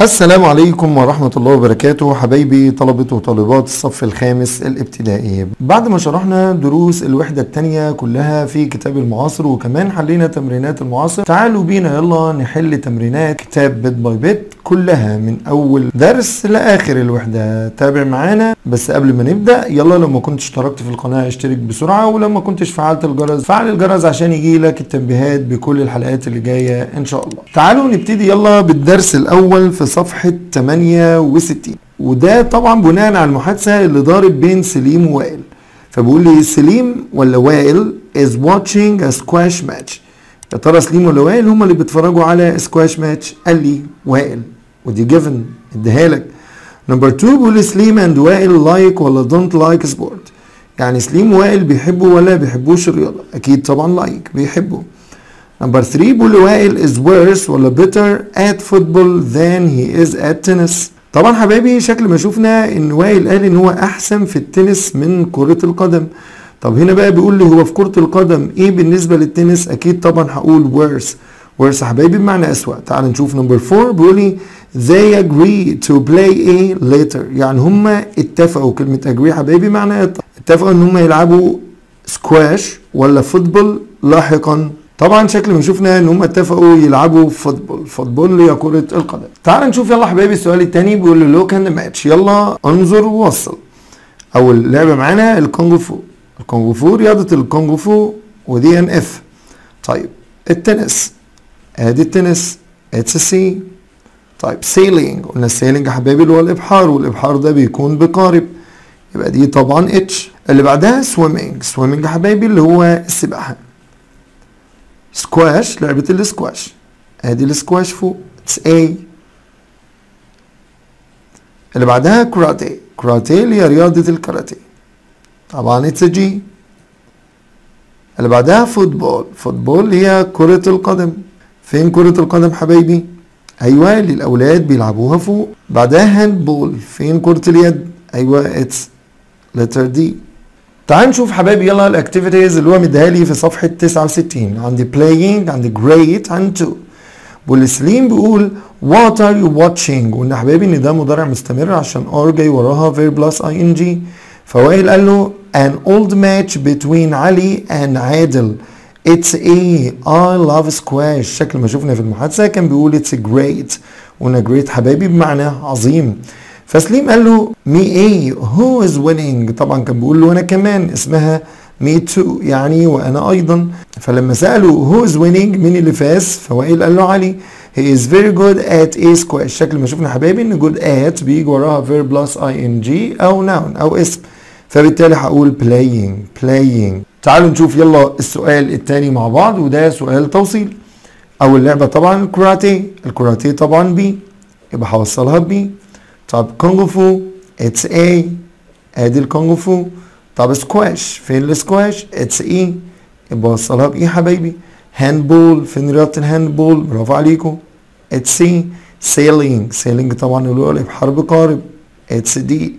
السلام عليكم ورحمة الله وبركاته حبايبي طلبة وطالبات الصف الخامس الابتدائي بعد ما شرحنا دروس الوحدة التانية كلها في كتاب المعاصر وكمان حلينا تمرينات المعاصر تعالوا بينا يلا نحل تمرينات كتاب بيت باي بيت كلها من أول درس لآخر الوحدة تابع معانا بس قبل ما نبدأ يلا لو ما كنتش اشتركت في القناة اشترك بسرعة ولو ما كنتش فعلت الجرس فعل الجرس عشان يجي لك التنبيهات بكل الحلقات اللي جاية إن شاء الله تعالوا نبتدي يلا بالدرس الأول في صفحة 68 وده طبعا بناء على المحادثة اللي دارت بين سليم ووائل فبيقول لي سليم ولا وائل is watching a squash match يا ترى سليم ولا وائل هم اللي بيتفرجوا على سكواش ماتش قال لي وائل ودي جيفن اديها لك نمبر 2 بيقول لي سليم اند وائل لايك ولا دونت لايك سبورت يعني سليم ووائل بيحبوا ولا بيحبوش الرياضة اكيد طبعا لايك بيحبوا نمبر 3 بيقول لي وائل is worse ولا better at football than he is at tennis طبعا حبايبي شكل ما شفنا ان وائل قال ان هو احسن في التنس من كرة القدم طب هنا بقى بيقول لي هو في كرة القدم ايه بالنسبة للتنس اكيد طبعا هقول worse worse حبايبي بمعنى اسوأ تعال نشوف نمبر 4 بيقول لي they agree to play a later يعني هم اتفقوا كلمة agree حبايبي معنى اتفقوا ان هم يلعبوا سكواش ولا فوتبول لاحقا طبعا شكل ما شفنا ان هم اتفقوا يلعبوا فوتبول فوتبول هي كرة القدم تعال نشوف يلا حبايبي السؤال الثاني بيقول لي لوك اند ماتش يلا انظر ووصل اول لعبة معانا الكونغ فو الكونغ فو رياضة الكونغ فو ودي ان اف طيب التنس ادي التنس اتس سي طيب سيلينج قلنا السيلينج يا حبايبي اللي هو الابحار والابحار ده بيكون بقارب يبقى دي طبعا اتش اللي بعدها سويمنج سويمنج يا حبايبي اللي هو السباحه سكواش لعبه السكواش ادي السكواش فوق اتس اي اللي بعدها كراتيه كراتيه اللي هي رياضه الكاراتيه طبعا اتس جي اللي بعدها فوتبول فوتبول هي كرة القدم فين كرة القدم حبايبي ايوه اللي الاولاد بيلعبوها فوق بعدها هاند بول فين كرة اليد ايوه اتس لتر دي تعال نشوف حبايبي يلا الاكتيفيتيز اللي هو مديها لي في صفحة 69 عندي playing عندي great عندي to والسليم بيقول what are you watching وان حبايبي ان ده مضارع مستمر عشان ار جاي وراها verb plus ing فوائل قال له an old match between علي and عادل It's a I love squash شكل ما شفنا في المحادثة كان بيقول it's great وقلنا great حبايبي بمعنى عظيم فسليم قال له me a who is winning طبعا كان بيقول له انا كمان اسمها me too يعني وانا ايضا فلما سألوا who is winning مين اللي فاز فوائل قال له علي he is very good at a squash شكل ما شفنا حبايبي ان good at بيجي وراها verb plus ing او noun او اسم فبالتالي هقول playing playing تعالوا نشوف يلا السؤال الثاني مع بعض وده سؤال توصيل اول لعبه طبعا الكاراتيه الكاراتيه طبعا بي يبقى هوصلها بي طب كونغ فو اتس اي ادي الكونغ فو طب سكواش فين السكواش اتس اي يبقى اوصلها بايه حبايبي هاند بول فين رياضه الهاند بول برافو عليكم اتس سي سيلينج سيلينج طبعا اللي هو الابحار بقارب اتس دي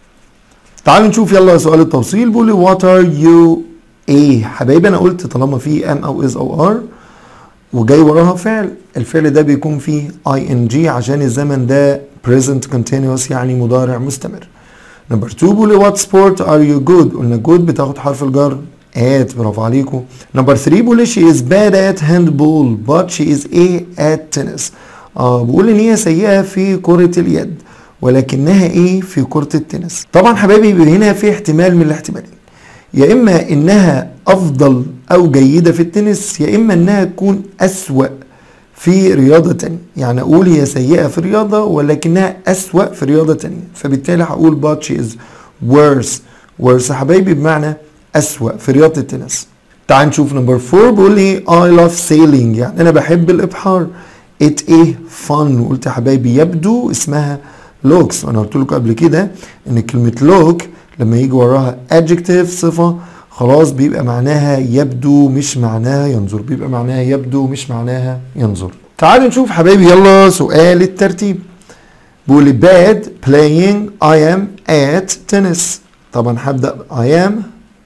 تعالوا نشوف يلا سؤال التوصيل بيقول لي وات ار يو ايه حبايبي انا قلت طالما في ام او از او ار وجاي وراها فعل الفعل ده بيكون فيه اي ان جي عشان الزمن ده present continuous يعني مضارع مستمر نمبر 2 بيقول وات سبورت ار يو جود قلنا جود بتاخد حرف الجر at برافو عليكم نمبر 3 بيقول شي از باد ات هاند بول but she is a at tennis اه بيقول ان هي سيئه في كره اليد ولكنها ايه في كره التنس طبعا حبايبي هنا في احتمال من الاحتمالين يا اما انها افضل او جيدة في التنس يا اما انها تكون اسوأ في رياضة تانية يعني اقول هي سيئة في الرياضة ولكنها اسوأ في رياضة تانية فبالتالي هقول but she is worse worse حبايبي بمعنى اسوأ في رياضة التنس تعال نشوف نمبر 4 بيقول لي I love sailing يعني انا بحب الابحار it a fun وقلت يا حبايبي يبدو اسمها looks وانا قلت لكم قبل كده ان كلمة look لما يجي وراها adjective صفة خلاص بيبقى معناها يبدو مش معناها ينظر بيبقى معناها يبدو مش معناها ينظر تعالوا نشوف حبايبي يلا سؤال الترتيب بيقول لي bad playing I am at tennis طبعا هبدأ I am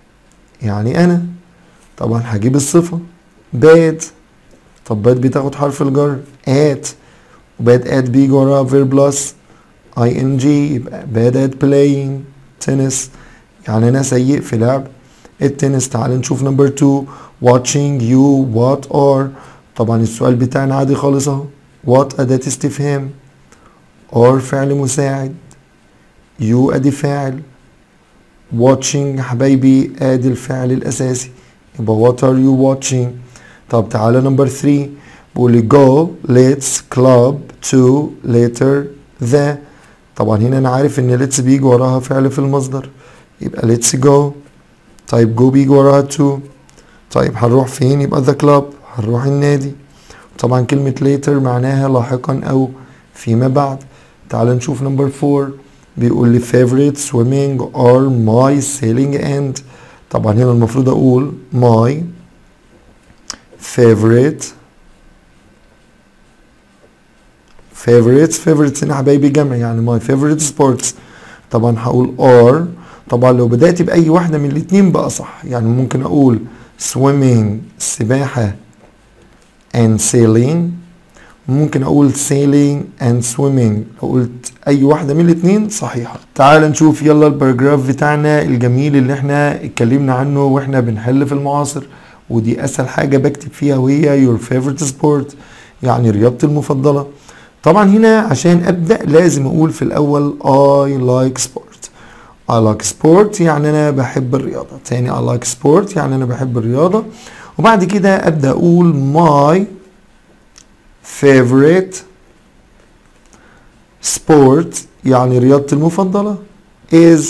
يعني أنا طبعا هجيب الصفة bad طب bad بتاخد حرف الجر at bad at بيجي وراها verb plus ing يبقى bad at playing tennis يعني انا سيء في لعب التنس تعال نشوف نمبر 2 watching you what are طبعا السؤال بتاعنا عادي خالص اهو what أداة استفهام or فعل مساعد you أدي فاعل watching يا حبايبي ادي الفعل الاساسي يبقى what are you watching طب تعالى نمبر 3 بيقول لي go let's club to later the طبعا هنا انا عارف ان let's بيجي وراها فعل في المصدر يبقى let's go طيب go بيجي وراها to طيب هنروح فين يبقى the club هنروح النادي طبعا كلمة later معناها لاحقا او فيما بعد تعال نشوف نمبر 4 بيقول لي favorite swimming or my sailing and طبعا هنا المفروض اقول my favorite favorites favorites هنا حبايبي جمع يعني my favorite sports طبعا هقول or طبعا لو بدأت بأي واحدة من الاتنين بقى صح يعني ممكن أقول swimming سباحة and sailing ممكن أقول sailing and swimming لو قلت أي واحدة من الاتنين صحيحة تعال نشوف يلا الباراجراف بتاعنا الجميل اللي احنا اتكلمنا عنه واحنا بنحل في المعاصر ودي أسهل حاجة بكتب فيها وهي your favorite sport يعني رياضتي المفضلة طبعا هنا عشان أبدأ لازم أقول في الأول I like sport I like sport يعني أنا بحب الرياضة تاني I like sport يعني أنا بحب الرياضة وبعد كده أبدأ أقول my favorite sport يعني رياضتي المفضلة is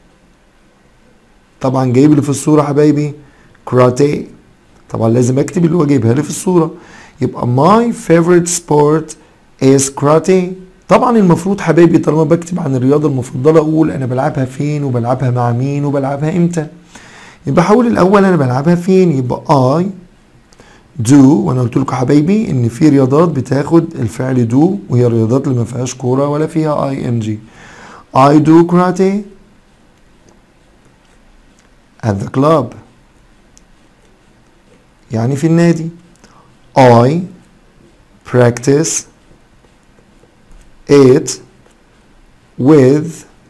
طبعا جايب لي في الصورة حبايبي كاراتيه طبعا لازم اكتب اللي هو جايبها لي في الصورة يبقى my favorite sport is karate طبعا المفروض حبايبي طالما بكتب عن الرياضة المفضلة اقول انا بلعبها فين وبلعبها مع مين وبلعبها امتى يبقى هقول الاول انا بلعبها فين يبقى I do وانا قلت لكم حبايبي ان في رياضات بتاخد الفعل do وهي الرياضات اللي ما فيهاش كوره ولا فيها اي ان جي I do karate at the club يعني في النادي I practice it with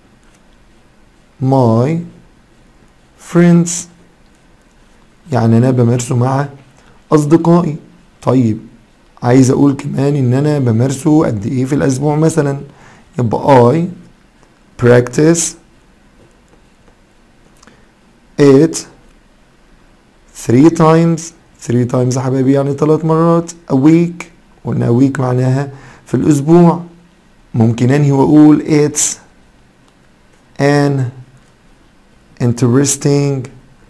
my friends يعني انا بمارسه مع اصدقائي طيب عايز اقول كمان ان انا بمارسه قد ايه في الاسبوع مثلا يبقى I practice it three times three times يا حبايبي يعني ثلاث مرات a week قلنا a week معناها في الاسبوع ممكن انهي واقول it's an interesting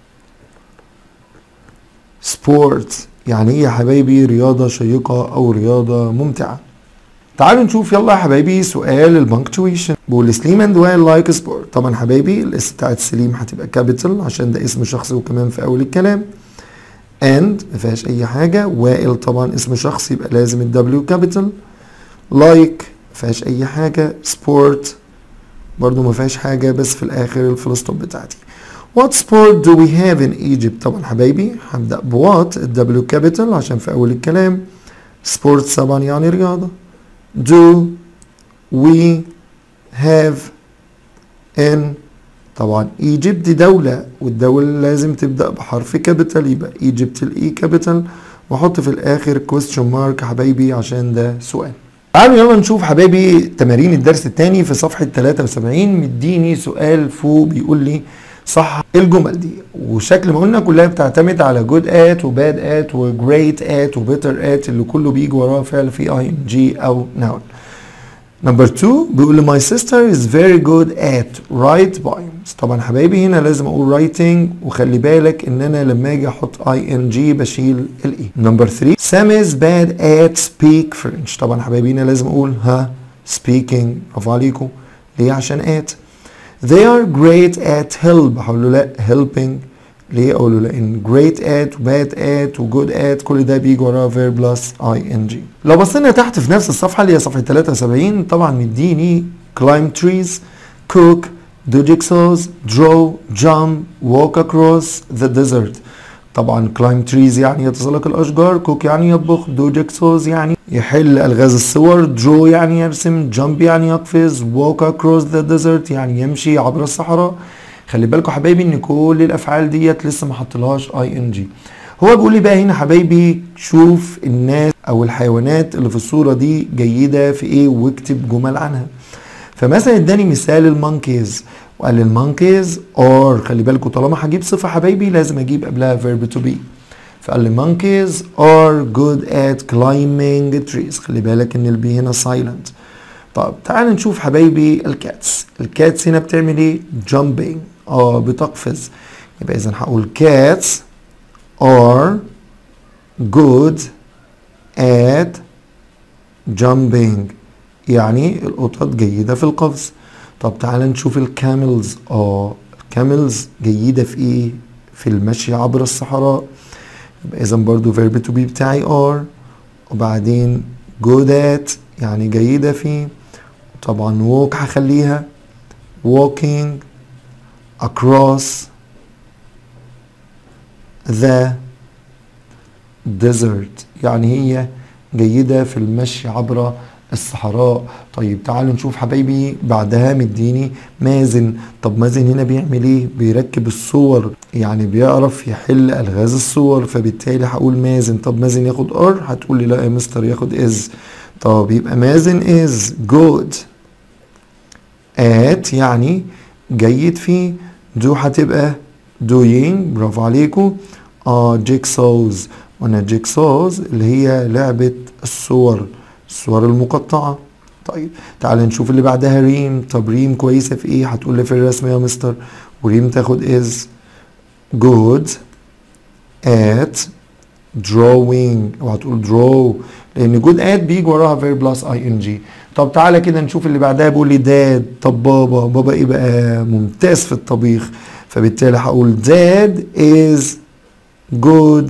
sport يعني ايه يا حبايبي رياضة شيقة او رياضة ممتعة تعالوا نشوف يلا يا حبايبي سؤال البنكتويشن بيقول سليم اند وائل لايك سبورت طبعا حبايبي الاس بتاعت سليم هتبقى كابيتال عشان ده اسم شخص وكمان في اول الكلام اند ما فيهاش اي حاجة وائل طبعا اسم شخص يبقى لازم الدبليو كابيتال لايك ما فيهاش اي حاجة سبورت برضو ما فيهاش حاجة بس في الاخر الفول ستوب بتاعتي What sport do we have in Egypt طبعا حبايبي هبدأ بوات الدبليو كابيتال عشان في أول الكلام سبورتس طبعا يعني رياضة do we have in طبعا Egypt دي دولة والدولة لازم تبدأ بحرف كابيتال يبقى Egypt الإي كابيتال واحط في الآخر question mark حبايبي عشان ده سؤال تعالوا يلا نشوف حبايبي تمارين الدرس الثاني في صفحة 73 مديني سؤال فوق بيقول لي صح الجمل دي وشكل ما قلنا كلها بتعتمد على جود ات وباد ات وجريت ات وبيتر ات اللي كله بيجي وراه فعل فيه اي ان جي او نون نمبر 2 بيقول لي my sister is very good at write poems طبعا حبايبي هنا لازم اقول writing وخلي بالك ان انا لما اجي احط اي ان جي بشيل الاي نمبر 3 Sam is bad at speak French طبعا حبايبي هنا لازم اقول ها speaking برافو عليكم ليه عشان at They are great at help هقول له لا helping ليه اقول له لان great at bad at و good at كل ده بيجي وراه verb plus ing لو بصينا تحت في نفس الصفحه اللي هي صفحه 73 طبعا مديني climb trees cook do jigsaws draw jump walk across the desert طبعا climb trees يعني يتسلق الاشجار cook يعني يطبخ do jigsaws يعني يحل الغاز الصور draw يعني يرسم jump يعني يقفز walk across the desert يعني يمشي عبر الصحراء خلي بالكم حبايبي ان كل الافعال ديت لسه ما حطلهاش اي ان جي هو بيقول لي بقى هنا حبايبي شوف الناس او الحيوانات اللي في الصوره دي جيده في ايه واكتب جمل عنها فمثلا اداني مثال المونكيز وقال لي المونكيز اور خلي بالكم طالما هجيب صفه حبايبي لازم اجيب قبلها verb to be فقال لي monkeys are good at climbing trees خلي بالك ان البي هنا silent طب تعال نشوف حبايبي الكاتس الكاتس هنا بتعمل ايه jumping اه بتقفز يبقى اذا هقول cats are good at jumping يعني القطط جيدة في القفز طب تعال نشوف الكاملز اه الكاملز جيدة في ايه في المشي عبر الصحراء يبقى اذا برضو verb to be بتاعي are وبعدين good at يعني جيدة فيه طبعا walk هخليها walking across the desert يعني هي جيدة في المشي عبر الصحراء طيب تعالوا نشوف حبايبي بعدها مديني مازن طب مازن هنا بيعمل ايه بيركب الصور يعني بيعرف يحل الغاز الصور فبالتالي هقول مازن طب مازن ياخد ار هتقول لي لا يا مستر ياخد از طب يبقى مازن از جود at يعني جيد فيه دو هتبقى doing برافو عليكم اه جيكسوز وانا جيكسوز اللي هي لعبة الصور الصور المقطعة طيب تعال نشوف اللي بعدها ريم طب ريم كويسة في ايه هتقول لي في الرسم يا مستر وريم تاخد is good at drawing وهتقول draw لان good at بيجي وراها verb plus ing طب تعالى كده نشوف اللي بعدها بيقول لي داد طب بابا بابا ايه بقى ممتاز في الطبيخ فبالتالي هقول dad is good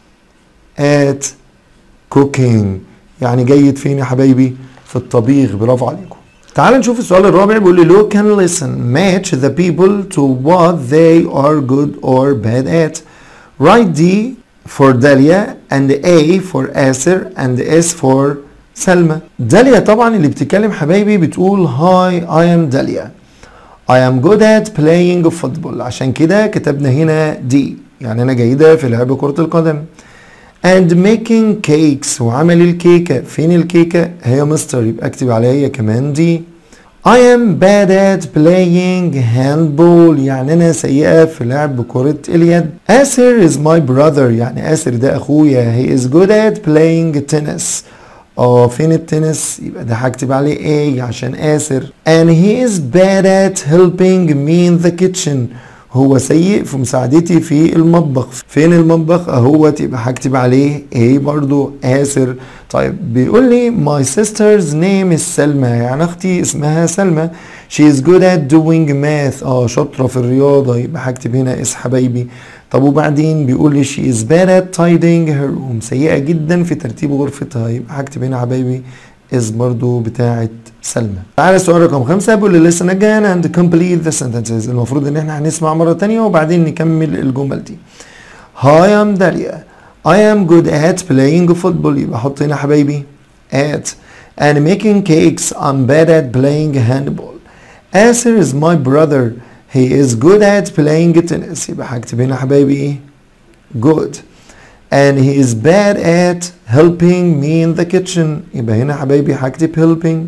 at cooking يعني جيد فين يا حبايبي في الطبيخ برافو عليكم تعال نشوف السؤال الرابع بيقول لي look and listen match the people to what they are good or bad at write D for Dalia and A for Asir and S for سلمى داليا طبعا اللي بتتكلم حبايبي بتقول هاي I am Dalia I am good at playing football عشان كده كتبنا هنا دي يعني انا جيدة في لعب كرة القدم and making cakes وعمل الكيكة فين الكيكة هي مستر يبقى اكتب عليها هي كمان دي I am bad at playing handball يعني أنا سيئة في لعب كرة اليد آسر is my brother يعني آسر ده أخويا he is good at playing tennis اه فين التنس يبقى ده هكتب عليه A عشان آسر and he is bad at helping me in the kitchen هو سيء في مساعدتي في المطبخ فين المطبخ اهوت يبقى هكتب عليه ايه برضو آسر طيب بيقول لي my sister's name is سلمى يعني اختي اسمها سلمى she is good at doing math اه شاطرة في الرياضة يبقى هكتب هنا اس حبايبي طب وبعدين بيقول لي she is bad at tidying her room سيئة جدا في ترتيب غرفتها يبقى هكتب هنا حبايبي is برضو بتاعت سلمى تعالى السؤال رقم خمسة بيقول لي listen again and complete the sentences المفروض ان احنا هنسمع مرة تانية وبعدين نكمل الجمل دي Hi I'm Dalia I am good at playing football يبقى حط هنا حبايبي at and making cakes I'm bad at playing handball Asir is my brother he is good at playing tennis يبقى هكتب هنا حبايبي ايه good and he is bad at helping me in the kitchen يبقى هنا حبايبي هكتب helping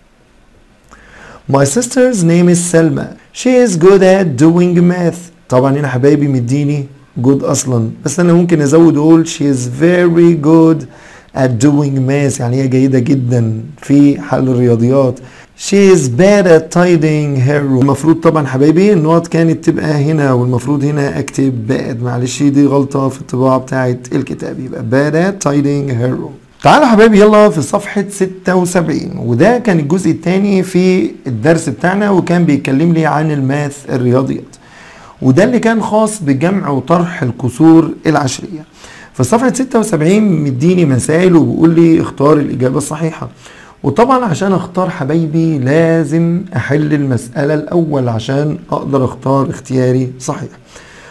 My sister's name is Selma. She is good at doing math. طبعا هنا حبايبي مديني good اصلا بس انا ممكن ازود اقول she is very good at doing math يعني هي جيدة جدا في حل الرياضيات she is bad at tidying her room المفروض طبعا حبايبي النقط كانت تبقى هنا والمفروض هنا اكتب bad معلش دي غلطة في الطباعة بتاعت الكتاب يبقى bad at tidying her room تعالوا حبايبي يلا في صفحة 76 وده كان الجزء الثاني في الدرس بتاعنا وكان بيتكلم لي عن الماث الرياضيات وده اللي كان خاص بجمع وطرح الكسور العشرية في صفحة 76 مديني مسائل وبيقول لي اختار الإجابة الصحيحة وطبعا عشان اختار حبايبي لازم احل المسألة الأول عشان اقدر اختار اختياري صحيح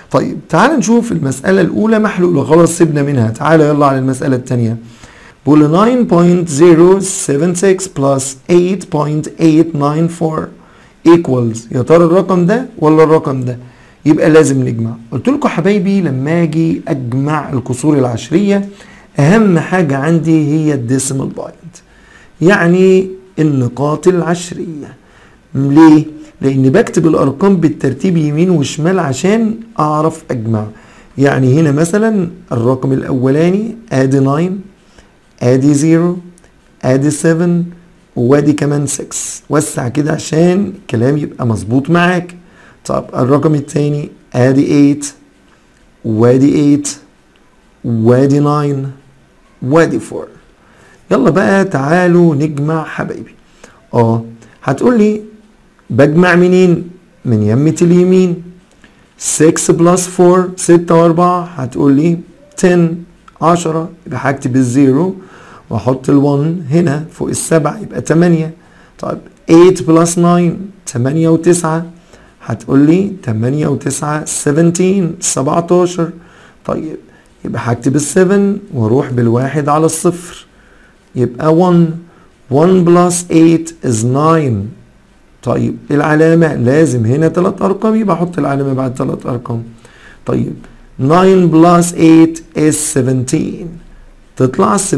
طيب تعال نشوف المسألة الأولى محلولة خلاص سيبنا منها تعال يلا على المسألة الثانية بقول 9.076 plus 8.894 equals يا ترى الرقم ده ولا الرقم ده يبقى لازم نجمع قلت لكم حبايبي لما اجي اجمع الكسور العشريه اهم حاجه عندي هي الديسيمال بوينت يعني النقاط العشريه ليه لان بكتب الارقام بالترتيب يمين وشمال عشان اعرف اجمع يعني هنا مثلا الرقم الاولاني ادي 9 ادي 0 ادي 7 وادي كمان 6 وسع كده عشان الكلام يبقى مظبوط معاك طب الرقم الثاني ادي 8 وادي 8 وادي 9 وادي 4 يلا بقى تعالوا نجمع حبايبي اه هتقول لي بجمع منين من يمة اليمين 6 بلس 4 6 و4 هتقول لي 10 10 يبقى هكتب الزيرو واحط ال1 هنا فوق السبعة يبقى 8 طيب 8 بلس 9 8 و9 هتقول لي 8 و9 17 17 طيب يبقى هكتب ال7 واروح بالواحد على الصفر يبقى 1 1 بلس 8 is 9 طيب العلامة لازم هنا ثلاث أرقام يبقى أحط العلامة بعد ثلاث أرقام طيب 9 بلس 8 is 17 تطلع 17.970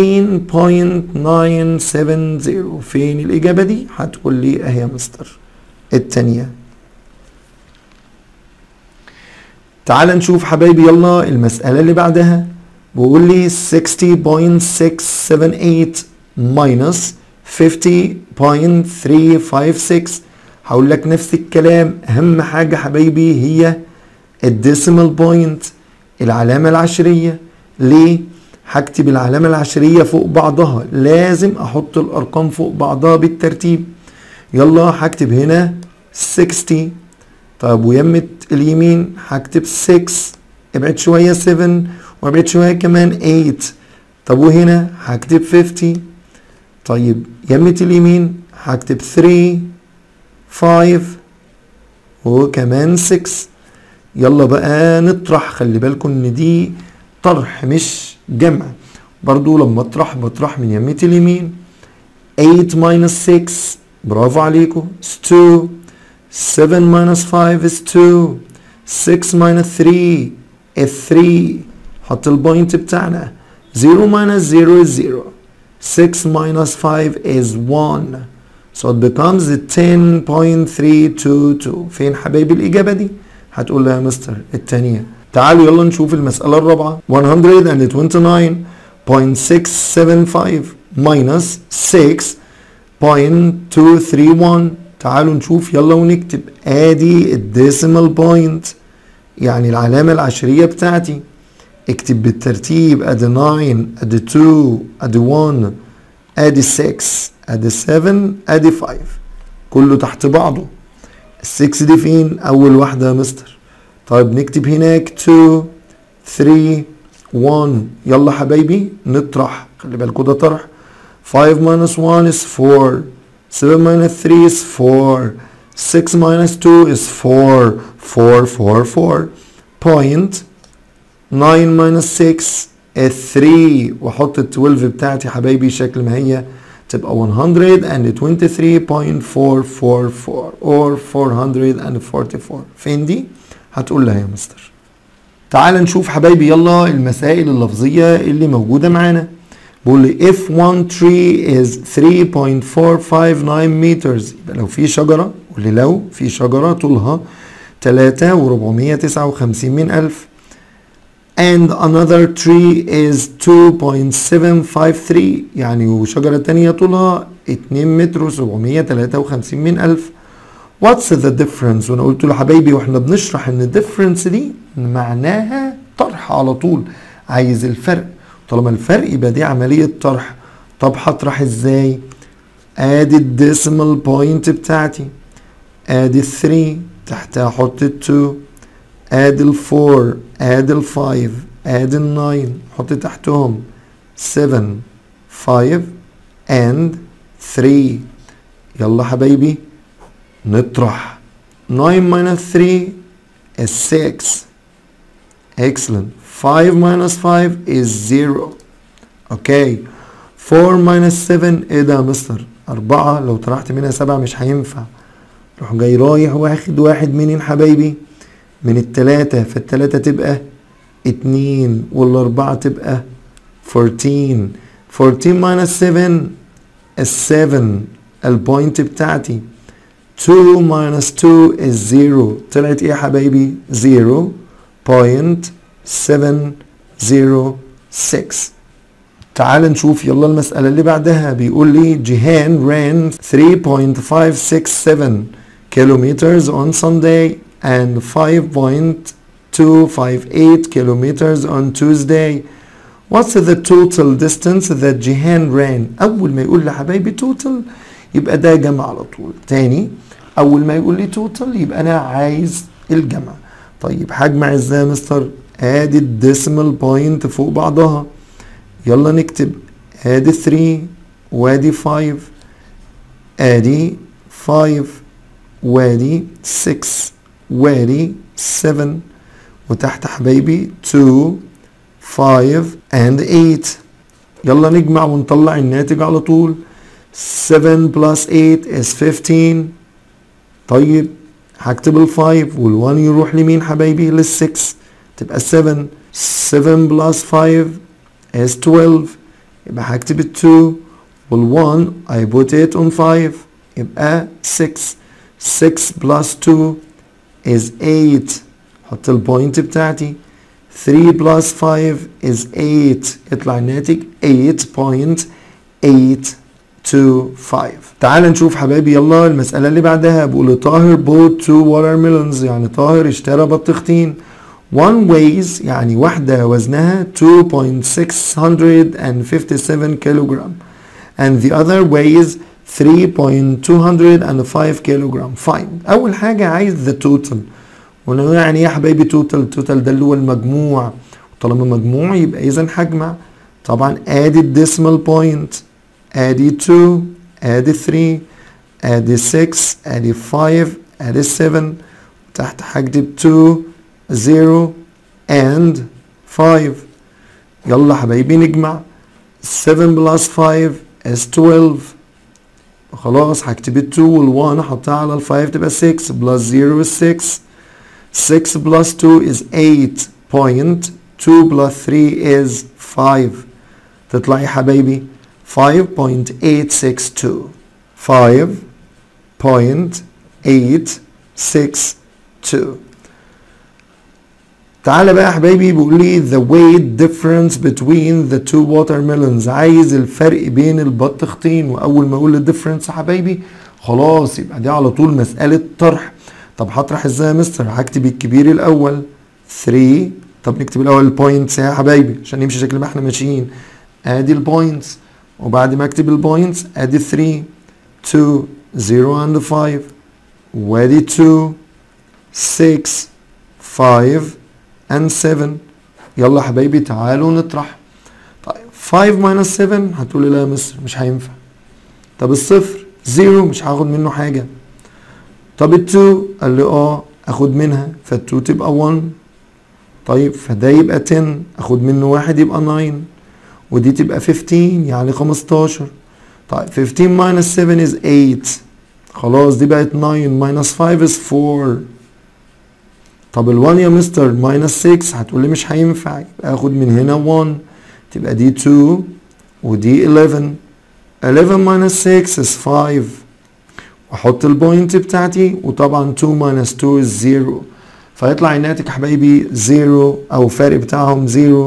فين الإجابة دي؟ هتقول لي أهي يا مستر التانية تعال نشوف حبايبي يلا المسألة اللي بعدها بيقول لي 60.678 minus 50.356 هقول لك نفس الكلام أهم حاجة حبايبي هي الديسيمال بوينت العلامة العشرية ليه؟ هكتب العلامة العشرية فوق بعضها لازم أحط الأرقام فوق بعضها بالترتيب يلا هكتب هنا 60 طب ويمة اليمين هكتب 6 ابعد شوية 7 وابعد شوية كمان 8 طب وهنا هكتب 50 طيب يمة اليمين هكتب 3 5 وكمان 6 يلا بقى نطرح خلي بالكم ان دي طرح مش جمع برضو لما اطرح بطرح من يمة اليمين 8 minus 6 برافو عليكم 2 7 minus 5 is 2 6 minus 3 is 3 حط البوينت بتاعنا 0 minus 0 is 0 6 minus 5 is 1 so it becomes 10.322 فين حبايبي الإجابة دي؟ هتقول لها يا مستر التانية تعالوا يلا نشوف المسألة الرابعة 129.675 minus 6.231 تعالوا نشوف يلا ونكتب ادي الديسيمال بوينت يعني العلامة العشرية بتاعتي اكتب بالترتيب ادي 9 ادي 2 ادي 1 ادي 6 ادي 7 ادي 5 كله تحت بعضه ال 6 دي فين اول واحدة يا مستر طيب نكتب هناك 2 3 1 يلا حبايبي نطرح خلي بالكوا ده طرح 5 minus 1 is 4 7 minus 3 is 4 6 minus 2 is 4 4 4 4 point 9 minus 6 is 3 واحط ال 12 بتاعتي حبايبي شكل ما هي تبقى 123.444 or 444 فين دي؟ هتقول لها يا مستر تعال نشوف حبايبي يلا المسائل اللفظية اللي موجودة معانا بيقول لي if one tree is 3.459 meters يبقى لو في شجرة قول لي لو في شجرة طولها 3 و459 من ألف and another tree is 2.753 يعني وشجرة تانية طولها 2 متر و753 من ألف What's the difference؟ وانا قلت له حبايبي واحنا بنشرح ان الديفرنس دي معناها طرح على طول عايز الفرق طالما الفرق يبقى دي عملية طرح طب هطرح ازاي؟ ادي الديسيمال بوينت بتاعتي ادي ال 3 تحتها احط ال 2 ادي ال 4 ادي ال 5 ادي ال 9 حط تحتهم 7 5 and 3 يلا حبايبي نطرح 9 minus 3 is 6 excellent 5 minus 5 is 0 okay 4 minus 7 ايه ده يا مستر 4 لو طرحت منها 7 مش هينفع روح جاي رايح واخد واحد منين حبايبي من التلاتة فالتلاتة تبقى اتنين والأربعة تبقى 14 14 minus 7 is 7 البوينت بتاعتي 2 minus 2 is 0 طلعت ايه يا حبايبي 0.706 تعال نشوف يلا المسألة اللي بعدها بيقول لي جيهان ran 3.567 kilometers on Sunday and 5.258 kilometers on Tuesday What's the total distance that Jihan ran أول ما يقول لي حبايبي total يبقى ده جمع على طول تاني أول ما يقول لي total يبقى أنا عايز الجمع طيب هجمع ازاي يا مستر ادي الديسيمال بوينت فوق بعضها يلا نكتب ادي 3 وادي 5 ادي 5 وادي 6 وادي 7 وتحت حبايبي 2 5 and 8 يلا نجمع ونطلع الناتج على طول 7 plus 8 is 15 طيب هكتب ال 5 وال 1 يروح لمين حبايبي لل 6 تبقى 7 7 plus 5 is 12 يبقى هكتب ال 2 وال 1 I put it on 5 يبقى 6 6 plus 2 is 8 حط البوينت بتاعتي 3 plus 5 is 8 يطلع الناتج 8.825 تعال نشوف حبايبي يلا المسألة اللي بعدها بقول طاهر bought two watermelons يعني طاهر اشترى بطيختين one weighs يعني واحدة وزنها 2.657 كيلوغرام and the other weighs 3.205 كيلوغرام fine أول حاجة عايز the total ونقول يعني ايه يا حبايبي توتال توتال ده اللي هو المجموع طالما مجموع يبقى اذا هجمع طبعا ادي الديسمال بوينت ادي 2 ادي 3 ادي 6 ادي 5 ادي 7 تحت هكتب 2 0 and 5 يلا حبايبي نجمع 7 بلس 5 is 12 خلاص هكتب ال 2 وال 1 احطها على ال 5 تبقى 6 بلس 0 is 6 6 plus 2 is 8 point 2 plus 3 is 5 تطلع يا حبايبي 5.862 5.862 تعالى بقى يا حبايبي بيقول لي the weight difference between the two watermelons عايز الفرق بين البطيختين واول ما اقول الديفرنس يا حبايبي خلاص يبقى دي على طول مسألة طرح طب هطرح ازاي يا مستر هكتب الكبير الاول 3 طب نكتب الاول البوينتس يا حبايبي عشان نمشي شكل ما احنا ماشيين ادي البوينتس وبعد ما اكتب البوينتس ادي 3 2 0 and 5 وادي 2 6 5 and 7 يلا يا حبايبي تعالوا نطرح طيب 5 minus 7 هتقولي لا يا مستر مش هينفع طب الصفر 0 مش هاخد منه حاجه طب ال 2 قال لي اه اخد منها فال 2 تبقى 1 طيب فده يبقى 10 اخد منه واحد يبقى 9 ودي تبقى 15 يعني 15 طيب 15 minus 7 is 8 خلاص دي بقت 9 minus 5 is 4 طب ال 1 يا مستر minus 6 هتقولي مش هينفع يبقى اخد من هنا 1 تبقى دي 2 ودي 11 11 minus 6 is 5 واحط البوينت بتاعتي وطبعا 2 minus 2 is 0 فيطلع الناتج يا حبايبي 0 او فرق بتاعهم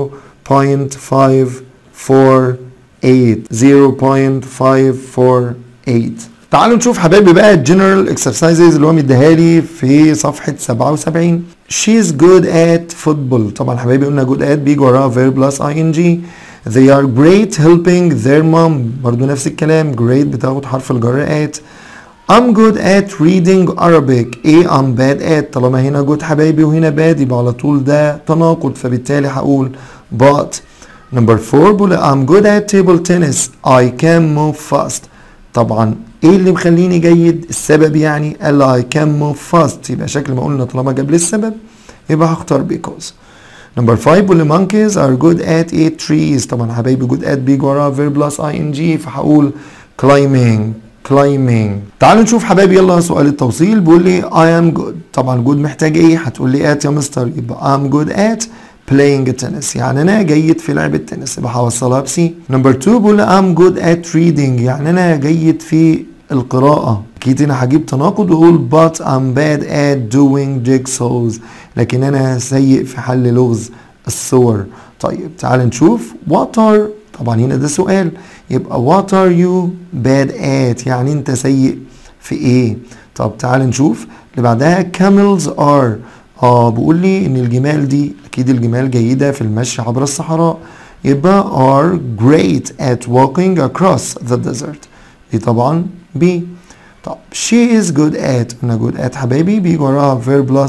0.548 0.548 تعالوا نشوف حبايبي بقى الجنرال اكسرسايزز اللي هو مديها لي في صفحه 77 She's good at football طبعا حبايبي قلنا good at بيجي وراها verb plus ing They are great helping their mom برضو نفس الكلام great بتاخد حرف الجر at I'm good at reading Arabic ايه I'm bad at طالما هنا good حبايبي وهنا bad يبقى على طول ده تناقض فبالتالي هقول but number four بقول I'm good at table tennis I can move fast طبعا ايه اللي مخليني جيد السبب يعني قال I can move fast يبقى شكل ما قلنا طالما جاب لي السبب يبقى هختار because نمبر 5 بيقول لي monkeys are good at eight trees طبعا حبايبي good at بيجي وراها verb plus ing فهقول climbing climbing تعالوا نشوف حبايبي يلا سؤال التوصيل بيقول لي I am good طبعا good محتاج ايه هتقول لي at يا مستر يبقى I'm good at playing tennis يعني انا جيد في لعب التنس يبقى هوصلها بسي نمبر 2 بيقول لي I'm good at reading يعني انا جيد في القراءة اكيد هنا هجيب تناقض واقول but I'm bad at doing jigsaws لكن انا سيء في حل لغز الصور طيب تعال نشوف what are طبعا هنا ده سؤال يبقى what are you bad at يعني انت سيء في ايه طب تعال نشوف اللي بعدها camels are اه بيقول لي ان الجمال دي اكيد الجمال جيدة في المشي عبر الصحراء يبقى are great at walking across the desert دي طبعا B طب she is good at انا good at حبايبي بيجي وراها verb plus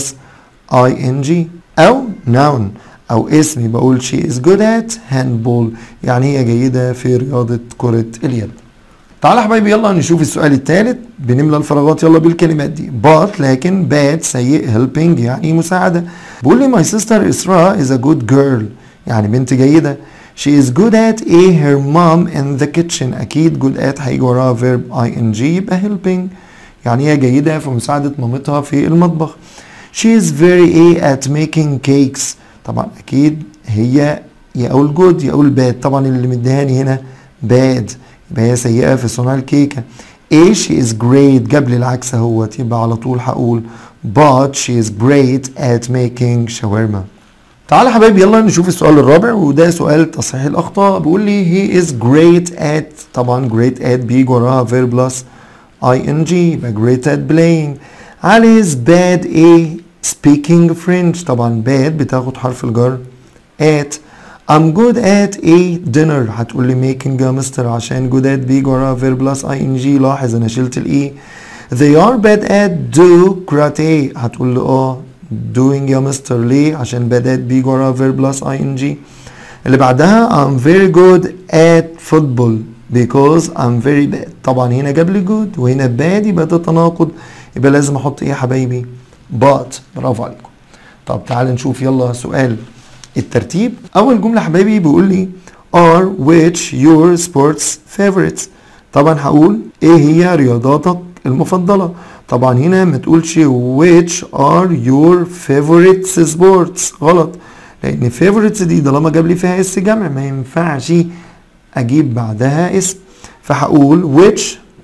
ing او noun او اسمي بقول she is good at handball يعني هي جيدة في رياضة كرة اليد تعالى حبايبي يلا نشوف السؤال الثالث بنملى الفراغات يلا بالكلمات دي but لكن bad سيء helping يعني مساعدة بقول لي my sister إسراء is a good girl يعني بنت جيدة she is good at a her mom in the kitchen أكيد good at هيجي وراها verb ing يبقى helping يعني هي جيدة في مساعدة مامتها في المطبخ she is very a at making cakes طبعا أكيد هي يا أقول good يا أقول bad طبعا اللي مديهاني هنا bad يبقى هي سيئة في صنع الكيكة A she is great جاب لي العكس اهوت يبقى على طول هقول but she is great at making shawarma تعالى حبايبي يلا نشوف السؤال الرابع وده سؤال تصحيح الأخطاء بيقول لي he is great at طبعا great at بيجي وراها verb plus ing يبقى great at playing علي is bad a speaking French طبعا bad بتاخد حرف الجر at I'm good at a dinner هتقول لي making يا مستر عشان good at بيجي وراها verb plus ing لاحظ انا شلت الاي they are bad at do karate هتقول لي اه doing يا مستر ليه عشان bad at بيجي وراها verb plus ing اللي بعدها I'm very good at football because I'm very bad طبعا هنا جاب لي good وهنا bad يبقى ده تناقض يبقى لازم احط ايه يا حبايبي but برافو عليكم طب تعال نشوف يلا سؤال الترتيب اول جمله حبايبي بيقول لي are which your sports favorites طبعا هقول ايه هي رياضاتك المفضله طبعا هنا ما تقولش which are your favorite sports غلط لان favorites دي طالما جاب لي فيها اس جمع ما ينفعش اجيب بعدها اسم فهقول which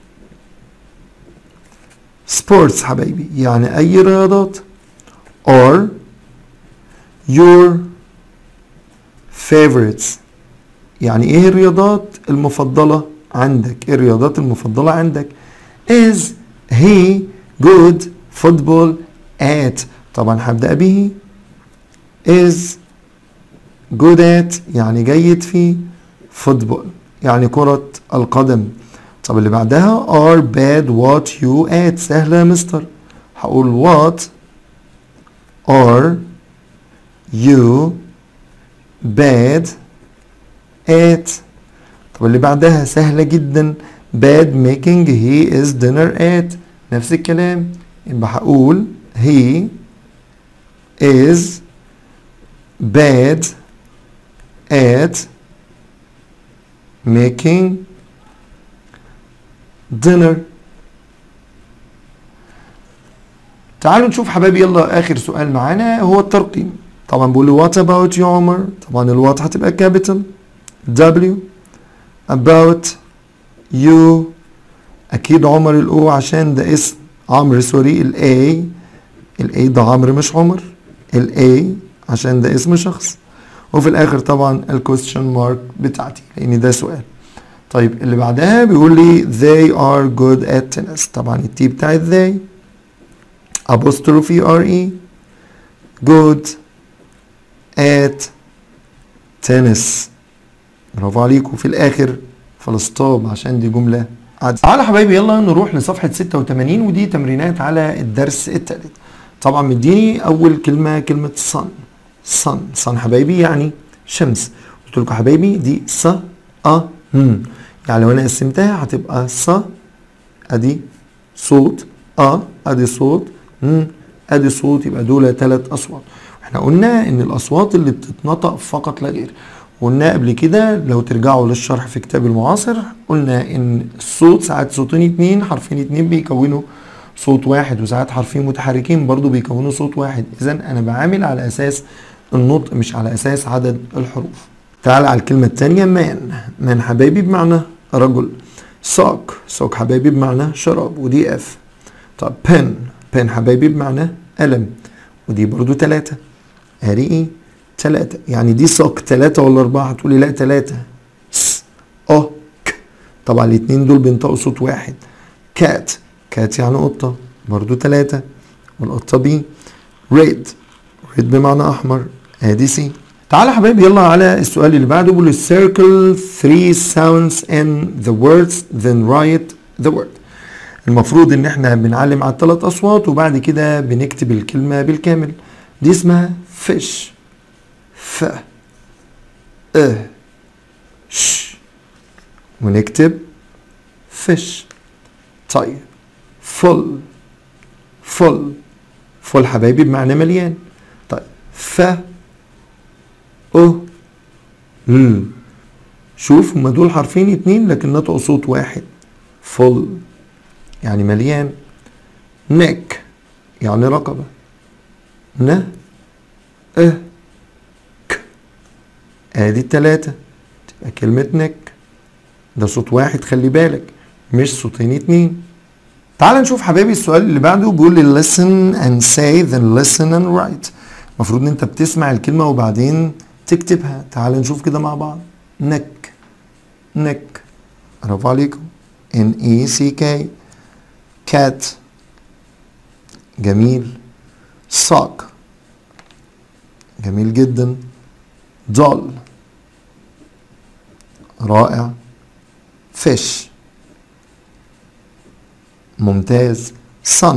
sports حبايبي يعني اي رياضات are your favorites يعني ايه الرياضات المفضلة عندك ايه الرياضات المفضلة عندك is he good football at طبعا هبدأ به is good at يعني جيد في football يعني كرة القدم طب اللي بعدها are bad what you at سهلة يا مستر هقول what are you bad at طب اللي بعدها سهلة جدا bad making he is dinner at نفس الكلام يبقى هقول he is bad at making dinner تعالوا نشوف حبايبي يلا اخر سؤال معانا هو الترقيم طبعا بقول له what about يا عمر طبعا الوات هتبقى capital W about you اكيد عمر الاو عشان ده اسم عمرو سوري الاي الاي ده عمرو مش عمر الاي عشان ده اسم شخص وفي الاخر طبعا الكويستشن مارك بتاعتي لان ده سؤال طيب اللي بعدها بيقول لي they are good at tennis طبعا التي بتاعت they apostrophe r e good at tennis برافو عليكم في الاخر فلسطاب عشان دي جمله عادي تعالى حبايبي يلا نروح لصفحه 86 ودي تمرينات على الدرس الثالث طبعا مديني اول كلمه كلمه sun sun sun حبايبي يعني شمس قلت لكم حبايبي دي ص ا م يعني لو انا قسمتها هتبقى ص ادي صوت ا ادي صوت م ادي صوت يبقى دول ثلاث اصوات احنا قلنا ان الاصوات اللي بتتنطق فقط لا غير قلنا قبل كده لو ترجعوا للشرح في كتاب المعاصر قلنا ان الصوت ساعات صوتين اتنين حرفين اتنين بيكونوا صوت واحد وساعات حرفين متحركين برضو بيكونوا صوت واحد اذا انا بعامل على اساس النطق مش على اساس عدد الحروف تعال على الكلمة التانية مان مان حبايبي بمعنى رجل سوك سوك حبايبي بمعنى شراب ودي اف طب بن بن حبايبي بمعنى قلم ودي برضو تلاتة ادي ايه تلاتة يعني دي سوك تلاتة ولا اربعة هتقولي لا تلاتة س اه ك طبعا الاتنين دول بينطقوا صوت واحد كات كات يعني قطة برضو تلاتة والقطة بي ريد ريد بمعنى احمر ادي سي تعالى يا حبايبي يلا على السؤال اللي بعده بيقول circle three sounds in the words then write the word المفروض ان احنا بنعلم على الثلاث اصوات وبعد كده بنكتب الكلمة بالكامل دي اسمها fish ف اه ش ونكتب fish طيب full full full حبايبي بمعنى مليان طيب ف او ل شوف هما دول حرفين اتنين لكن نطقوا صوت واحد فل يعني مليان نك يعني رقبة ن اه ك ادي التلاتة تبقى كلمة نك ده صوت واحد خلي بالك مش صوتين اتنين تعال نشوف حبايبي السؤال اللي بعده بيقول لي listen and say then listen and write المفروض ان انت بتسمع الكلمة وبعدين تكتبها تعال نشوف كده مع بعض نك نك برافو عليكم ان اي سي كي كات جميل sock جميل جدا doll رائع fish ممتاز sun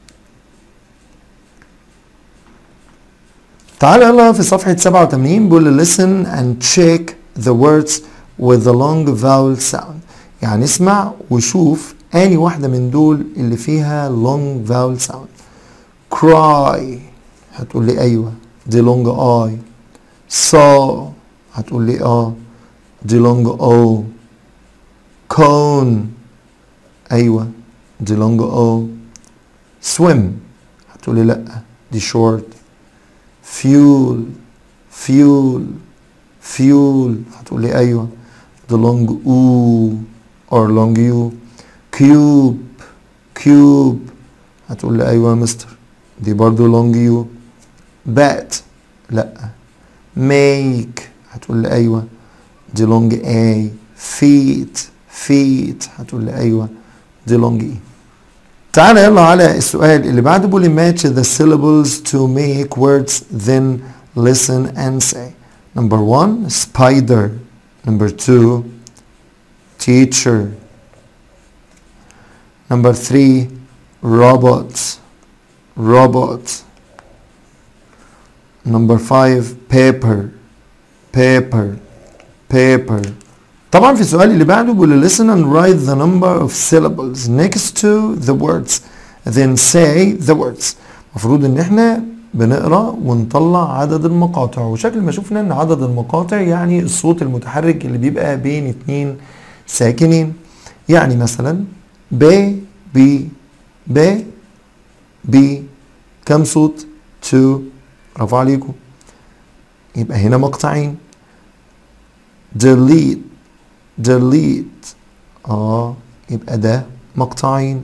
تعال يلا في صفحة 87 بيقول listen and check the words with the long vowel sound يعني اسمع وشوف اني واحدة من دول اللي فيها long vowel sound cry هتقول لي ايوه دي long I saw هتقول لي اه دي long O cone ايوه دي long O swim هتقول لي لا دي short fuel fuel fuel هتقول لي ايوه the long او or long u cube cube هتقول لي ايوه يا مستر دي برضو long u bat لا make هتقول لي ايوه دي long a feet feet هتقول لي ايوه دي long e تعالى يلا على السؤال اللي بعده بيقول لي match the syllables to make words then listen and say number one spider number two teacher number three robots robot number five paper paper paper طبعا في السؤال اللي بعده بيقول listen and write the number of syllables next to the words then say the words المفروض ان احنا بنقرا ونطلع عدد المقاطع وشكل ما شفنا ان عدد المقاطع يعني الصوت المتحرك اللي بيبقى بين اتنين ساكنين يعني مثلا ب بي ب بي كم صوت تو برافو عليكم يبقى هنا مقطعين delete delete اه يبقى ده مقطعين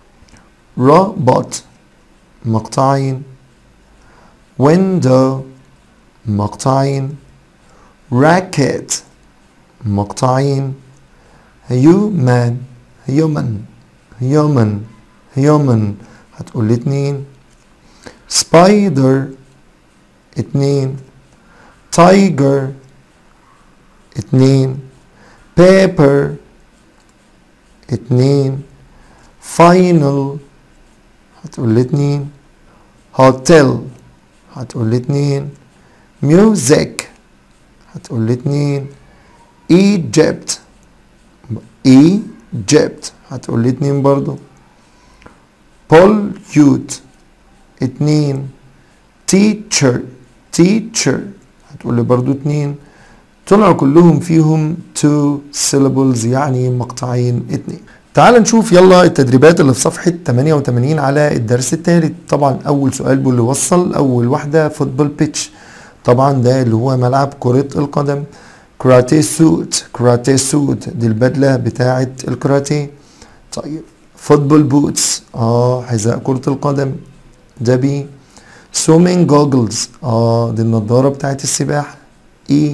robot مقطعين window مقطعين racket مقطعين human human human human هتقول لي اتنين spider اتنين tiger اتنين paper اتنين final هتقول لي اتنين hotel هتقول لي اتنين music هتقول لي اتنين Egypt Egypt هتقول لي اتنين برضو pollute اتنين teacher teacher هتقول لي برضو اتنين طلعوا كلهم فيهم two syllables يعني مقطعين اتنين تعال نشوف يلا التدريبات اللي في صفحة 88 على الدرس الثالث طبعا أول سؤال بيقول لي وصل أول واحدة فوتبول بيتش طبعا ده اللي هو ملعب كرة القدم كراتيه سوت كراتيه سوت دي البدلة بتاعة الكراتيه طيب فوتبول بوتس اه حذاء كرة القدم ده بي سومينج جوجلز اه دي النضارة بتاعت السباحة اي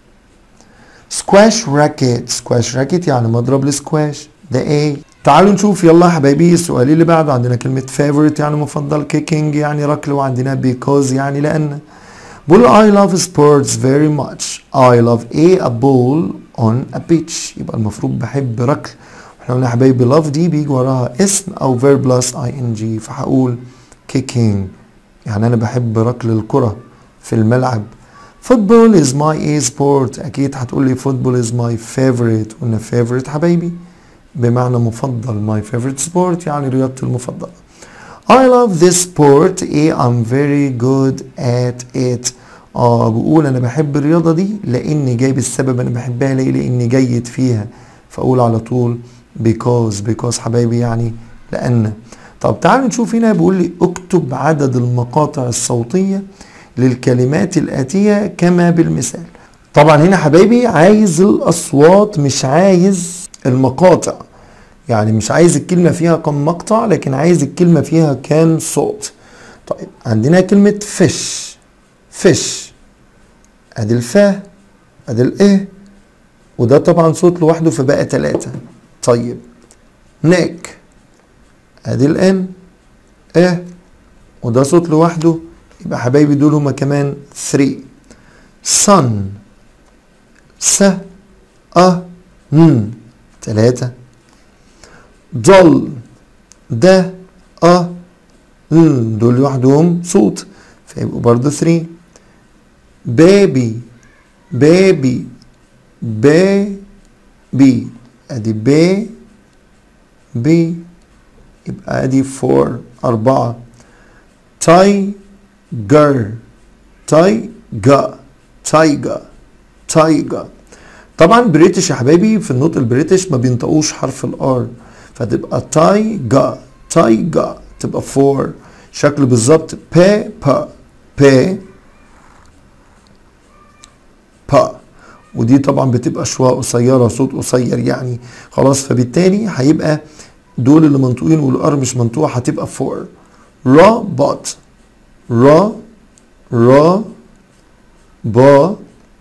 سكواش راكيت سكواش راكيت يعني مضرب السكواش ده ايه تعالوا نشوف يلا يا حبايبي السؤال اللي بعده عندنا كلمة favorite يعني مفضل kicking يعني ركل وعندنا because يعني لأن بقول I love sports very much I love a, a ball on a pitch يبقى المفروض بحب ركل احنا قلنا يا حبايبي love دي بيجي وراها اسم او verb plus ing فهقول kicking يعني انا بحب ركل الكرة في الملعب football is my a sport اكيد هتقول لي football is my favorite قلنا favorite حبايبي بمعنى مفضل my favorite sport يعني رياضتي المفضلة I love this sport ايه I'm very good at it اه بقول انا بحب الرياضة دي لاني جايب السبب انا بحبها ليه لاني جيد فيها فاقول على طول because because حبايبي يعني لان طب تعالوا نشوف هنا بيقول لي اكتب عدد المقاطع الصوتية للكلمات الآتية كما بالمثال طبعا هنا حبايبي عايز الأصوات مش عايز المقاطع يعني مش عايز الكلمة فيها كم مقطع لكن عايز الكلمة فيها كام صوت طيب عندنا كلمة فش فش ادي الفاء ادي الايه وده طبعا صوت لوحده فبقى تلاتة طيب نيك ادي الان اه وده صوت لوحده يبقى حبايبي دول هما كمان 3 sun س ا ن تلاتة ضل ده ا ن دول لوحدهم صوت فيبقوا برضه 3 بيبي بيبي بيبي ادي بي بي يبقى ادي 4 أربعة تايجر تايجا تايجا تايجا طبعا بريتش يا حبايبي في النطق البريتش ما بينطقوش حرف الار فتبقى تايجا تايجا تبقى 4 شكله بالظبط بي با بي با ودي طبعا بتبقى شوية قصيرة صوت قصير يعني خلاص فبالتالي هيبقى دول اللي منطوقين والار مش منطوقة هتبقى 4 روبوت را را با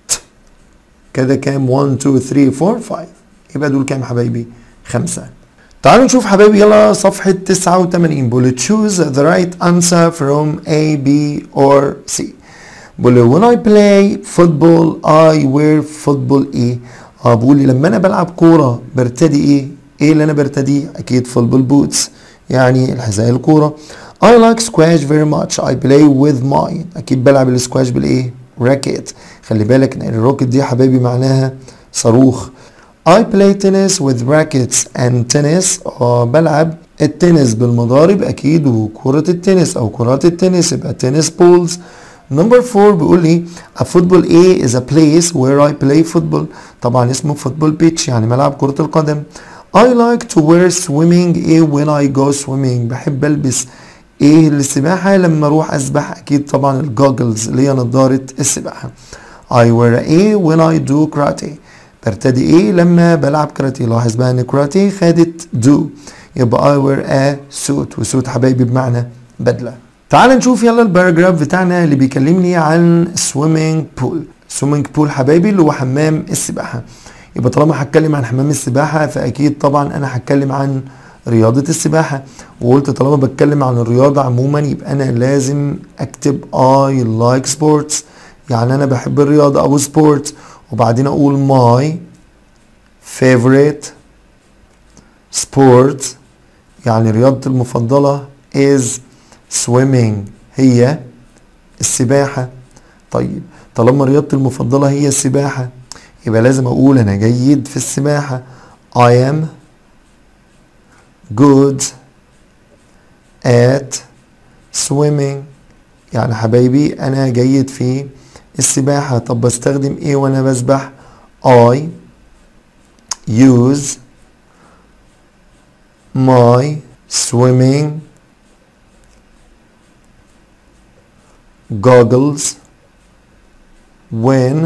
كده كام 1 2 3 4 5 يبقى دول كام حبايبي خمسة تعالوا نشوف حبايبي يلا صفحة 89 بقول choose the right answer from A B or C بقول when I play football I wear football ايه اه بقول لي لما انا بلعب كورة برتدي ايه ايه اللي انا برتديه اكيد فوتبول بوتس يعني الحذاء الكورة I like squash very much I play with mine اكيد بلعب السكواش بالايه راكيت خلي بالك ان الروكت دي يا حبايبي معناها صاروخ I play tennis with rackets and tennis آه بلعب التنس بالمضارب اكيد وكرة التنس او كرات التنس يبقى tennis balls نمبر 4 بيقول لي a football A is a place where I play football طبعا اسمه football pitch يعني ملعب كرة القدم I like to wear swimming A when I go swimming بحب البس ايه للسباحة لما اروح اسبح اكيد طبعا الجوجلز اللي هي نظارة السباحة I wear a when I do karate برتدي ايه لما بلعب كاراتيه لاحظ بقى ان كاراتيه خدت do يبقى I wear a suit وسوت حبايبي بمعنى بدلة تعال نشوف يلا الباراجراف بتاعنا اللي بيكلمني عن swimming pool swimming pool حبايبي اللي هو حمام السباحة يبقى طالما هتكلم عن حمام السباحة فأكيد طبعا أنا هتكلم عن رياضة السباحة وقلت طالما بتكلم عن الرياضة عموما يبقى أنا لازم أكتب I like sports يعني أنا بحب الرياضة أو سبورت وبعدين أقول my favorite sport يعني رياضتي المفضلة is swimming هي السباحة طيب طالما رياضتي المفضلة هي السباحة يبقى لازم أقول أنا جيد في السباحة I am good at swimming يعني حبايبي انا جيد في السباحة طب بستخدم ايه وانا بسبح I use my swimming goggles when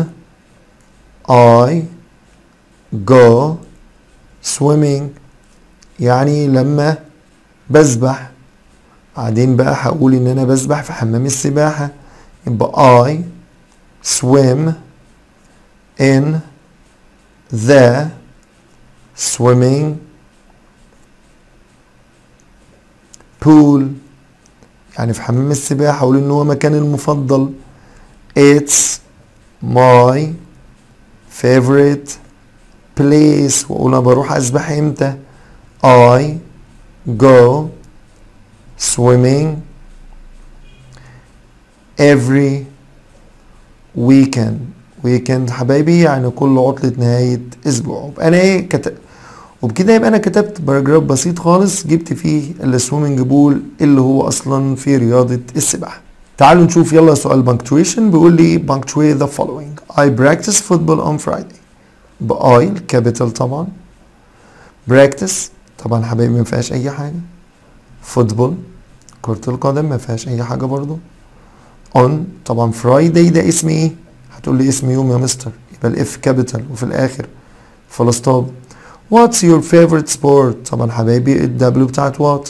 I go swimming يعني لما بسبح بعدين بقى هقول ان انا بسبح في حمام السباحة يبقى I swim in the swimming pool يعني في حمام السباحة أقول إن هو مكاني المفضل It's my favorite place وأقول أنا بروح أسبح إمتى I go swimming every weekend weekend حبايبي يعني كل عطلة نهاية أسبوع يبقى أنا إيه كتب وبكده يبقى أنا كتبت باراجراف بسيط خالص جبت فيه السويمنج بول اللي هو أصلا في رياضة السباحة تعالوا نشوف يلا سؤال punctuation بيقول لي punctuate the following I practice football on Friday بآي الكابيتال طبعا practice طبعا حبايبي ما فيهاش أي حاجة فوتبول كرة القدم ما فيهاش أي حاجة برضو on طبعا فرايداي ده اسم ايه هتقول لي اسم يوم يا مستر يبقى الاف كابيتال وفي الاخر فول ستوب what's your favorite sport طبعا حبايبي الدبليو بتاعت وات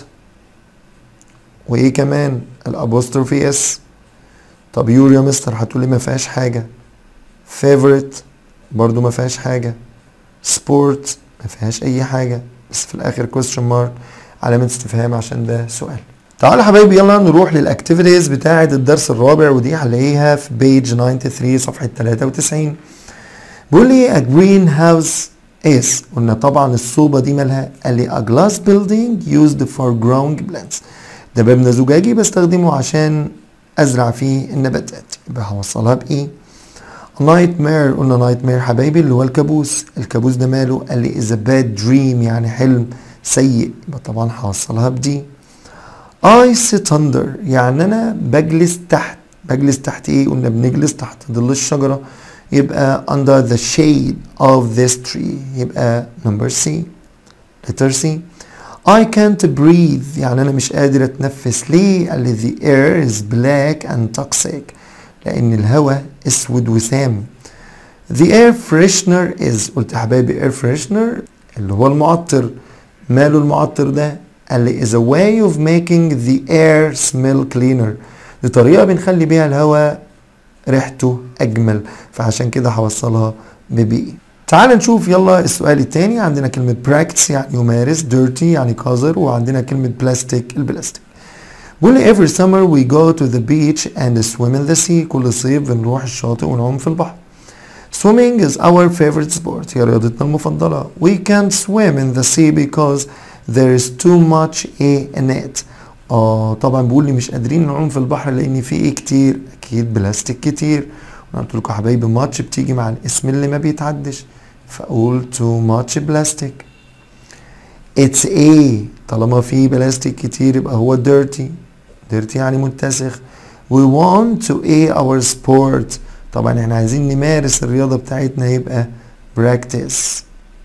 وايه كمان الابوستروفي اس طب يور يا مستر هتقول لي ما فيهاش حاجه favorite برضو ما فيهاش حاجه sport ما فيهاش اي حاجه بس في الاخر question mark علامه استفهام عشان ده سؤال تعالوا يا حبايبي يلا نروح للاكتيفيتيز بتاعه الدرس الرابع ودي هنلاقيها في بيج 93 صفحه 93 بيقول لي a green house is قلنا طبعا الصوبه دي مالها قال لي a glass building used for growing plants ده مبنى زجاجي بستخدمه عشان ازرع فيه النباتات يبقى هوصلها بايه نايت مير قلنا نايت مير حبايبي اللي هو الكابوس الكابوس ده ماله قال لي is a bad dream يعني حلم سيء يبقى طبعا هوصلها بدي I sit under يعني أنا بجلس تحت بجلس تحت إيه؟ قلنا بنجلس تحت ظل الشجرة يبقى under the shade of this tree يبقى number C letter C I can't breathe يعني أنا مش قادر أتنفس ليه؟ قال لي the air is black and toxic لأن الهواء أسود وسام the air freshener is قلت يا حبايبي air freshener اللي هو المعطر ماله المعطر ده؟ قال لي is a way of making the air smell cleaner دي طريقة بنخلي بيها الهواء ريحته أجمل فعشان كده هوصلها ببي تعال نشوف يلا السؤال التاني عندنا كلمة practice يعني يمارس dirty يعني قذر وعندنا كلمة plastic البلاستيك بيقول لي every summer we go to the beach and swim in the sea كل صيف بنروح الشاطئ ونعوم في البحر Swimming is our favorite sport هي رياضتنا المفضلة We can't swim in the sea because there is too much A in it اه طبعا بيقول لي مش قادرين نعوم في البحر لان في ايه كتير اكيد بلاستيك كتير انا قلت لكم يا حبايبي ماتش بتيجي مع الاسم اللي ما بيتعدش فاقول too much plastic it's A طالما في بلاستيك كتير يبقى هو dirty dirty يعني متسخ we want to A our sport طبعا احنا عايزين نمارس الرياضة بتاعتنا يبقى practice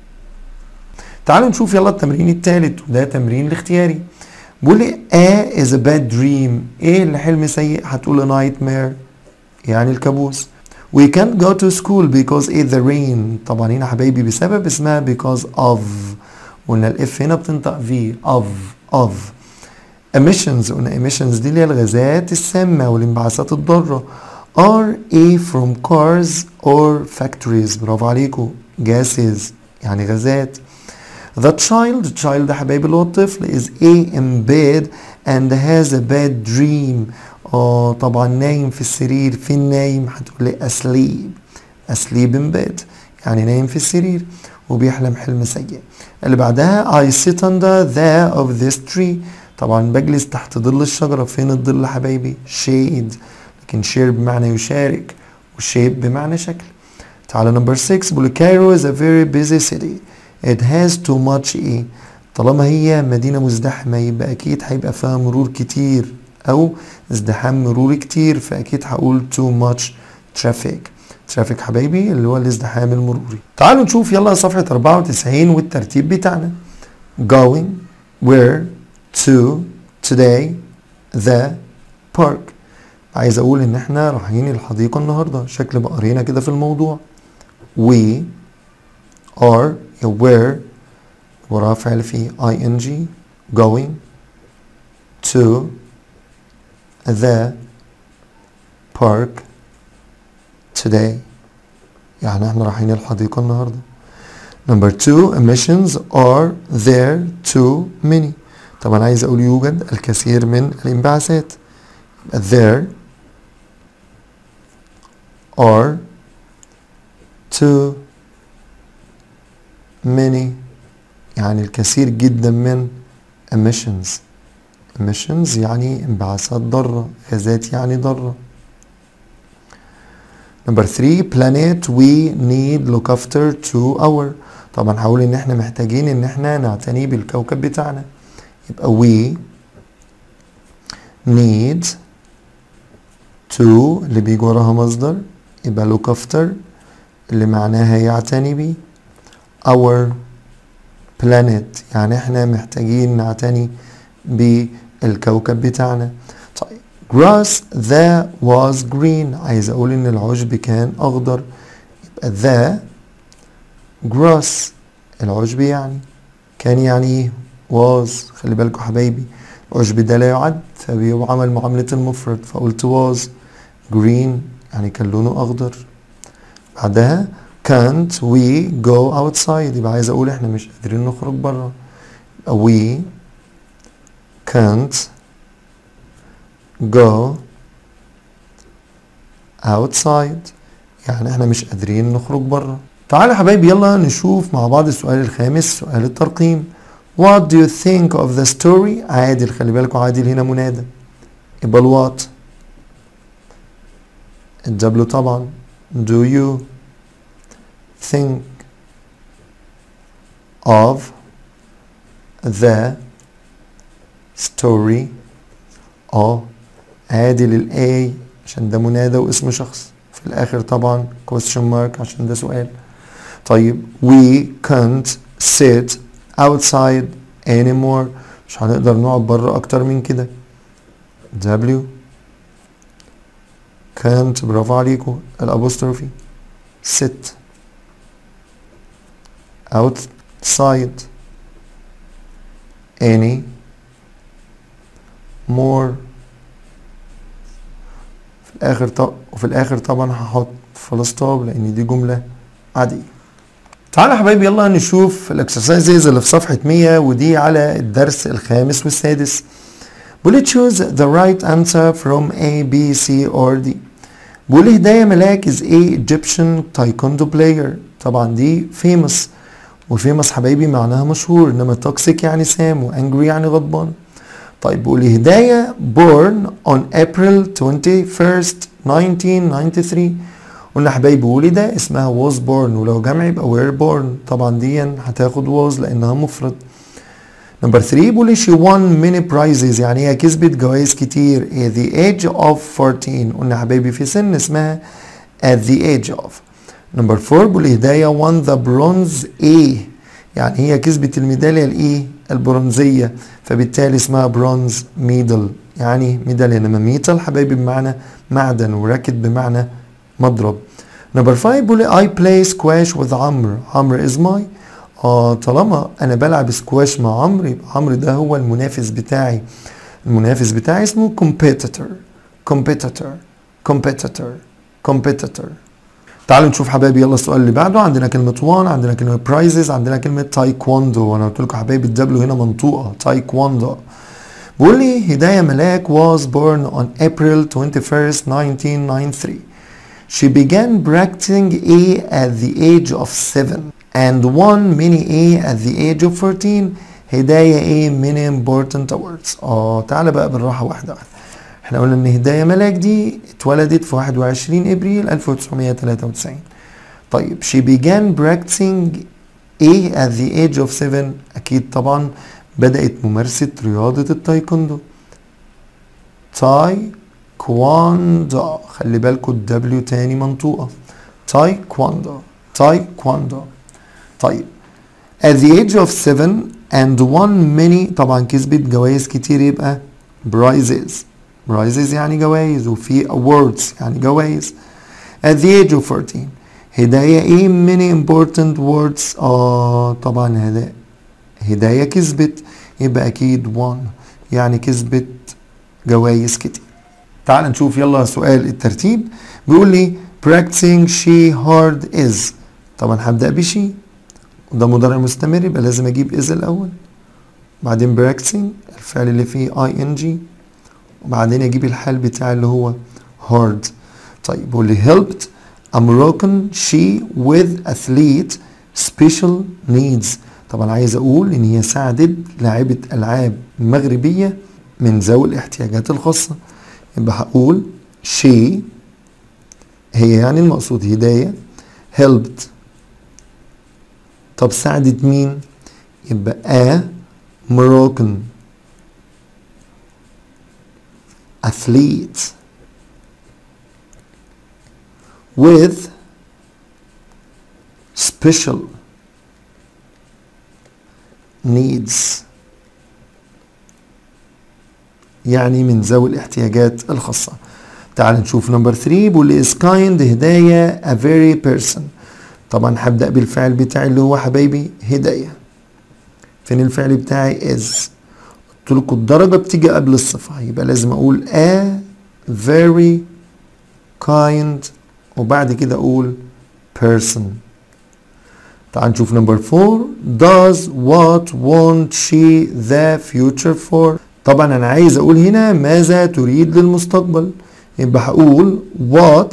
تعالوا نشوف يلا التمرين الثالث وده تمرين الاختياري بيقول لي A is a bad dream ايه اللي حلم سيء هتقول nightmare يعني الكابوس we can't go to school because it's the rain طبعا هنا حبايبي بسبب اسمها because of قلنا الاف هنا بتنطق في of of emissions قلنا emissions دي اللي هي الغازات السامة والانبعاثات الضارة are a from cars or factories برافو عليكم gases يعني غازات The child child ده حبايبي اللي هو الطفل is a in bed and has a bad dream اه طبعا نايم في السرير فين نايم هتقول لي asleep asleep in bed يعني نايم في السرير وبيحلم حلم سيء اللي بعدها I sit under the of this tree طبعا بجلس تحت ظل الشجرة فين الظل حبايبي shade لكن share بمعنى يشارك وشيب بمعنى شكل تعالى نمبر 6 بيقول كايرو is a very busy city it has too much ايه طالما هي مدينة مزدحمة يبقى أكيد هيبقى فيها مرور كتير او ازدحام مروري كتير فاكيد هقول too much traffic traffic حبايبي اللي هو الازدحام المروري تعالوا نشوف يلا صفحة 94 والترتيب بتاعنا going where to today the park عايز اقول ان احنا رايحين الحديقة النهاردة شكل بقرينا كده في الموضوع we are where وراها فعل فيه ing going to the park today يعني احنا رايحين الحديقة النهاردة number two emissions are there too many طبعا عايز اقول يوجد الكثير من الانبعاثات يبقى there are too many يعني الكثير جدا من emissions emissions يعني انبعاثات ضارة غازات يعني ضارة number three planet we need look after to our طبعا هقول ان احنا محتاجين ان احنا نعتني بالكوكب بتاعنا يبقى we need to اللي بيجي وراها مصدر يبقى look after اللي معناها يعتني بيه our planet يعني احنا محتاجين نعتني بالكوكب بتاعنا طيب grass that was green عايز اقول ان العشب كان اخضر يبقى the grass العشب يعني كان يعني ايه was خلي بالكوا حبايبي العشب ده لا يعد فبيعمل معاملة المفرد فقلت was green يعني كان لونه اخضر بعدها can't we go outside يبقى عايز اقول احنا مش قادرين نخرج بره يبقى we can't go outside يعني احنا مش قادرين نخرج بره تعالى يا حبايبي يلا نشوف مع بعض السؤال الخامس سؤال الترقيم What do you think of the story عادل خلي بالكوا عادل هنا منادى يبقى الوات الدبلو طبعا do you think of the story اه عادل الاي عشان ده منادى واسم شخص في الاخر طبعا question mark عشان ده سؤال طيب we can't sit outside anymore مش هنقدر نقعد بره اكتر من كده W can't برافو عليكم الابوستروفي sit outside any more في الاخر طب وفي الاخر طبعا هحط فول ستوب لان دي جمله عاديه تعالى يا حبايبي يلا نشوف الاكسرسايزز اللي في صفحه 100 ودي على الدرس الخامس والسادس بيقول choose the right answer from A B C or D بيقول هداية ملاك is a Egyptian taekwondo player طبعا دي famous وفيمس حبايبي معناها مشهور انما توكسيك يعني سام وانجري يعني غضبان طيب بيقول لي هداية born on April 21st 1993 قلنا حبايبي ولد اسمها was born ولو جمع يبقى were born طبعا دي هتاخد was لانها مفرد نمبر 3 بيقول لي she won many prizes يعني هي كسبت جوائز كتير at the age of 14 قلنا حبايبي في سن اسمها at the age of نمبر 4 بيقول لي هداية won the bronze A يعني هي كسبت الميدالية الايه البرونزية فبالتالي اسمها برونز ميدل يعني ميدالية انما ميتال حبايبي بمعنى معدن وراكت بمعنى مضرب نمبر 5 بيقول لي I play squash with عمرو عمرو is my اه طالما انا بلعب سكواش مع عمرو يبقى عمرو ده هو المنافس بتاعي المنافس بتاعي اسمه competitor competitor competitor competitor تعالوا نشوف حبايبي يلا السؤال اللي بعده عندنا كلمة وان عندنا كلمة برايزز عندنا كلمة تايكواندو وانا قلت لكم حبايبي الدبليو هنا منطوقة تايكواندو بيقول لي هداية ملاك was born on April 21st 1993 She began practicing A at the age of 7 and won many A at the age of 14 هداية A many important awards اه تعالى بقى بالراحة واحدة واحدة احنا قلنا ان هداية ملاك دي اتولدت في 21 ابريل 1993 طيب she began practicing A at the age of 7 اكيد طبعا بدأت ممارسة رياضة التايكوندو تاي كواندا خلي بالكم الدبليو تاني منطوقة تاي كواندا تاي كواندا طيب at the age of seven and won many طبعا كسبت جوائز كتير يبقى prizes prizes يعني جوائز وفي awards يعني جوائز at the age of 14 هداية ايه many important words اه طبعا هداية هداية كسبت يبقى اكيد won يعني كسبت جوائز كتير تعال نشوف يلا سؤال الترتيب بيقول لي practicing she hard is طبعا هبدأ بشي وده مضارع مستمر يبقى لازم اجيب is الاول بعدين practicing الفعل اللي فيه ing وبعدين اجيب الحال بتاعي اللي هو hard طيب بيقول لي helped a Moroccan she with athlete special needs طبعا عايز اقول ان هي ساعدت لاعبة العاب مغربية من ذوي الاحتياجات الخاصة يبقى هقول she هي يعني المقصود هداية helped طب ساعدت مين يبقى a Moroccan athlete with special needs يعني من ذوي الاحتياجات الخاصة تعال نشوف نمبر 3 بيقول لي is kind هداية a very person طبعا هبدأ بالفعل بتاعي اللي هو حبايبي هداية فين الفعل بتاعي is قلت لكم الدرجة بتيجي قبل الصفة يبقى لازم أقول a very kind وبعد كده أقول person تعال نشوف نمبر 4 does what want she the future for طبعا انا عايز اقول هنا ماذا تريد للمستقبل يبقى هقول what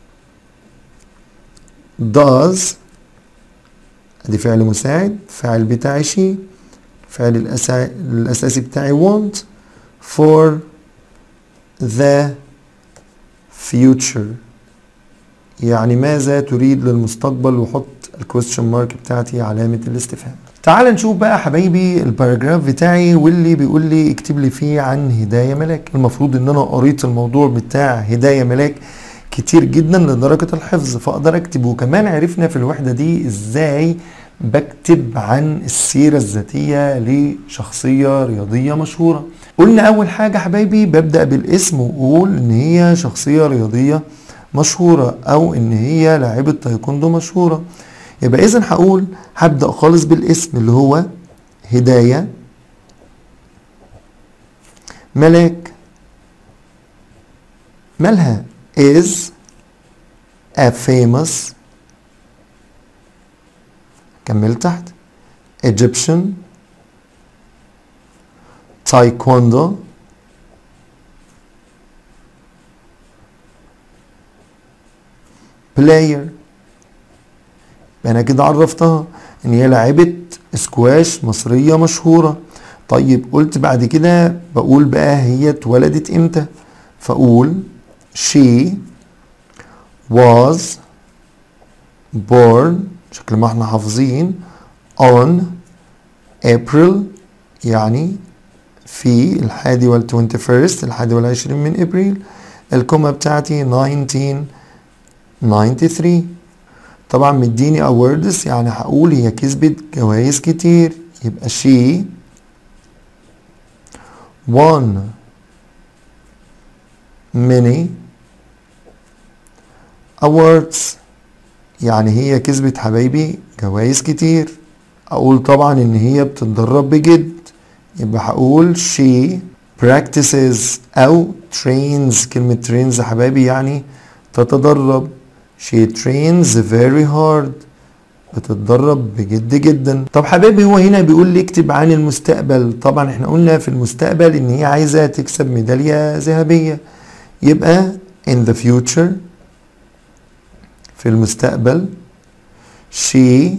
does ادي فعل مساعد فعل بتاعي شي فعل الأسا... الاساسي بتاعي want for the future يعني ماذا تريد للمستقبل وحط الكويستشن مارك بتاعتي علامة الاستفهام تعال نشوف بقى حبايبي الباراجراف بتاعي واللي بيقول لي اكتب لي فيه عن هداية ملاك المفروض ان انا قريت الموضوع بتاع هداية ملاك كتير جدا لدرجة الحفظ فاقدر اكتب وكمان عرفنا في الوحدة دي ازاي بكتب عن السيرة الذاتية لشخصية رياضية مشهورة قلنا اول حاجة حبايبي ببدأ بالاسم واقول ان هي شخصية رياضية مشهورة او ان هي لاعبة تايكوندو مشهورة يبقى اذا هقول هبدأ خالص بالاسم اللي هو هداية ملاك مالها is a famous كمل تحت Egyptian taekwondo player انا كده عرفتها ان هي لاعبة سكواش مصرية مشهورة طيب قلت بعد كده بقول بقى هي اتولدت امتى فاقول she was born شكل ما احنا حافظين on April يعني في الحادي والتوينتي فيرست الحادي والعشرين من ابريل الكومة بتاعتي 1993 طبعا مديني awards يعني هقول هي كسبت جوائز كتير يبقى she won many awards يعني هي كسبت حبايبي جوائز كتير اقول طبعا ان هي بتتدرب بجد يبقى هقول she practices او trains كلمة trains يا حبايبي يعني تتدرب she trains very hard بتتدرب بجد جدا طب حبايبي هو هنا بيقول لي اكتب عن المستقبل طبعا احنا قلنا في المستقبل ان هي عايزة تكسب ميدالية ذهبية يبقى in the future في المستقبل she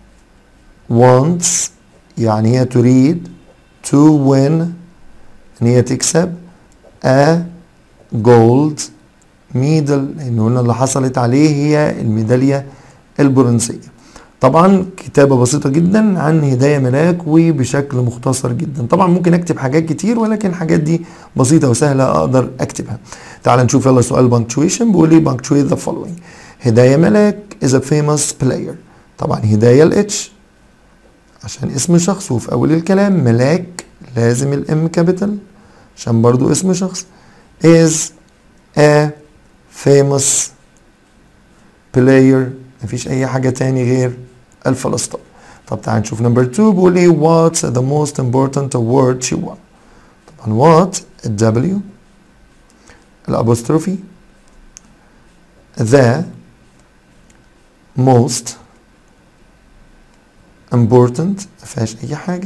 wants يعني هي تريد to win ان هي تكسب a gold medal لان قلنا اللي حصلت عليه هي الميدالية البرونزية طبعا كتابة بسيطة جدا عن هداية ملاك وبشكل مختصر جدا طبعا ممكن اكتب حاجات كتير ولكن الحاجات دي بسيطة وسهلة اقدر اكتبها تعال نشوف يلا سؤال punctuation بيقول لي punctuate the following هداية ملاك is a famous player طبعا هداية الاتش عشان اسم شخص وفي اول الكلام ملاك لازم الام كابيتال عشان برضو اسم شخص is a famous player مفيش اي حاجة تاني غير الفلسطين طب تعال نشوف نمبر 2 بيقول لي what's the most important award she won طبعا what الدبليو الابوستروفي the most important ما فيهاش اي حاجة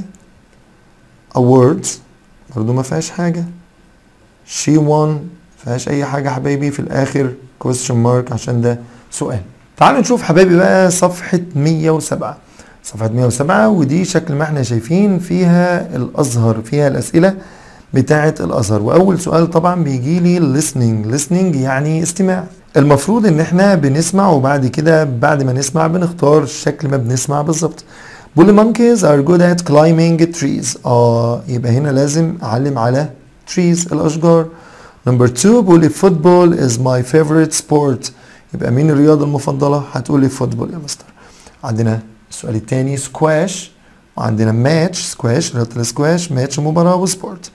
awards برضو ما فيهاش حاجة she won ما فيهاش اي حاجة حبايبي في الاخر question mark عشان ده سؤال تعالوا نشوف حبايبي بقى صفحة 107 صفحة 107 ودي شكل ما احنا شايفين فيها الازهر فيها الاسئلة بتاعة الازهر واول سؤال طبعا بيجي لي listening listening يعني استماع المفروض ان احنا بنسمع وبعد كده بعد ما نسمع بنختار شكل ما بنسمع بالظبط بولي monkeys are good at climbing trees اه يبقى هنا لازم اعلم على trees الاشجار نمبر 2 بولي football is my favorite sport يبقى مين الرياضة المفضلة هتقول لي فوتبول يا مستر عندنا السؤال الثاني سكواش وعندنا ماتش سكواش رياضة السكواش ماتش مباراة وسبورت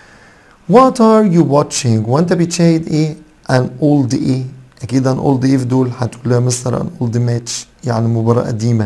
What are you watching وانت بتشاهد ايه an old ايه اكيد an old ايه في دول هتقول لي يا مستر an old match يعني مباراة قديمة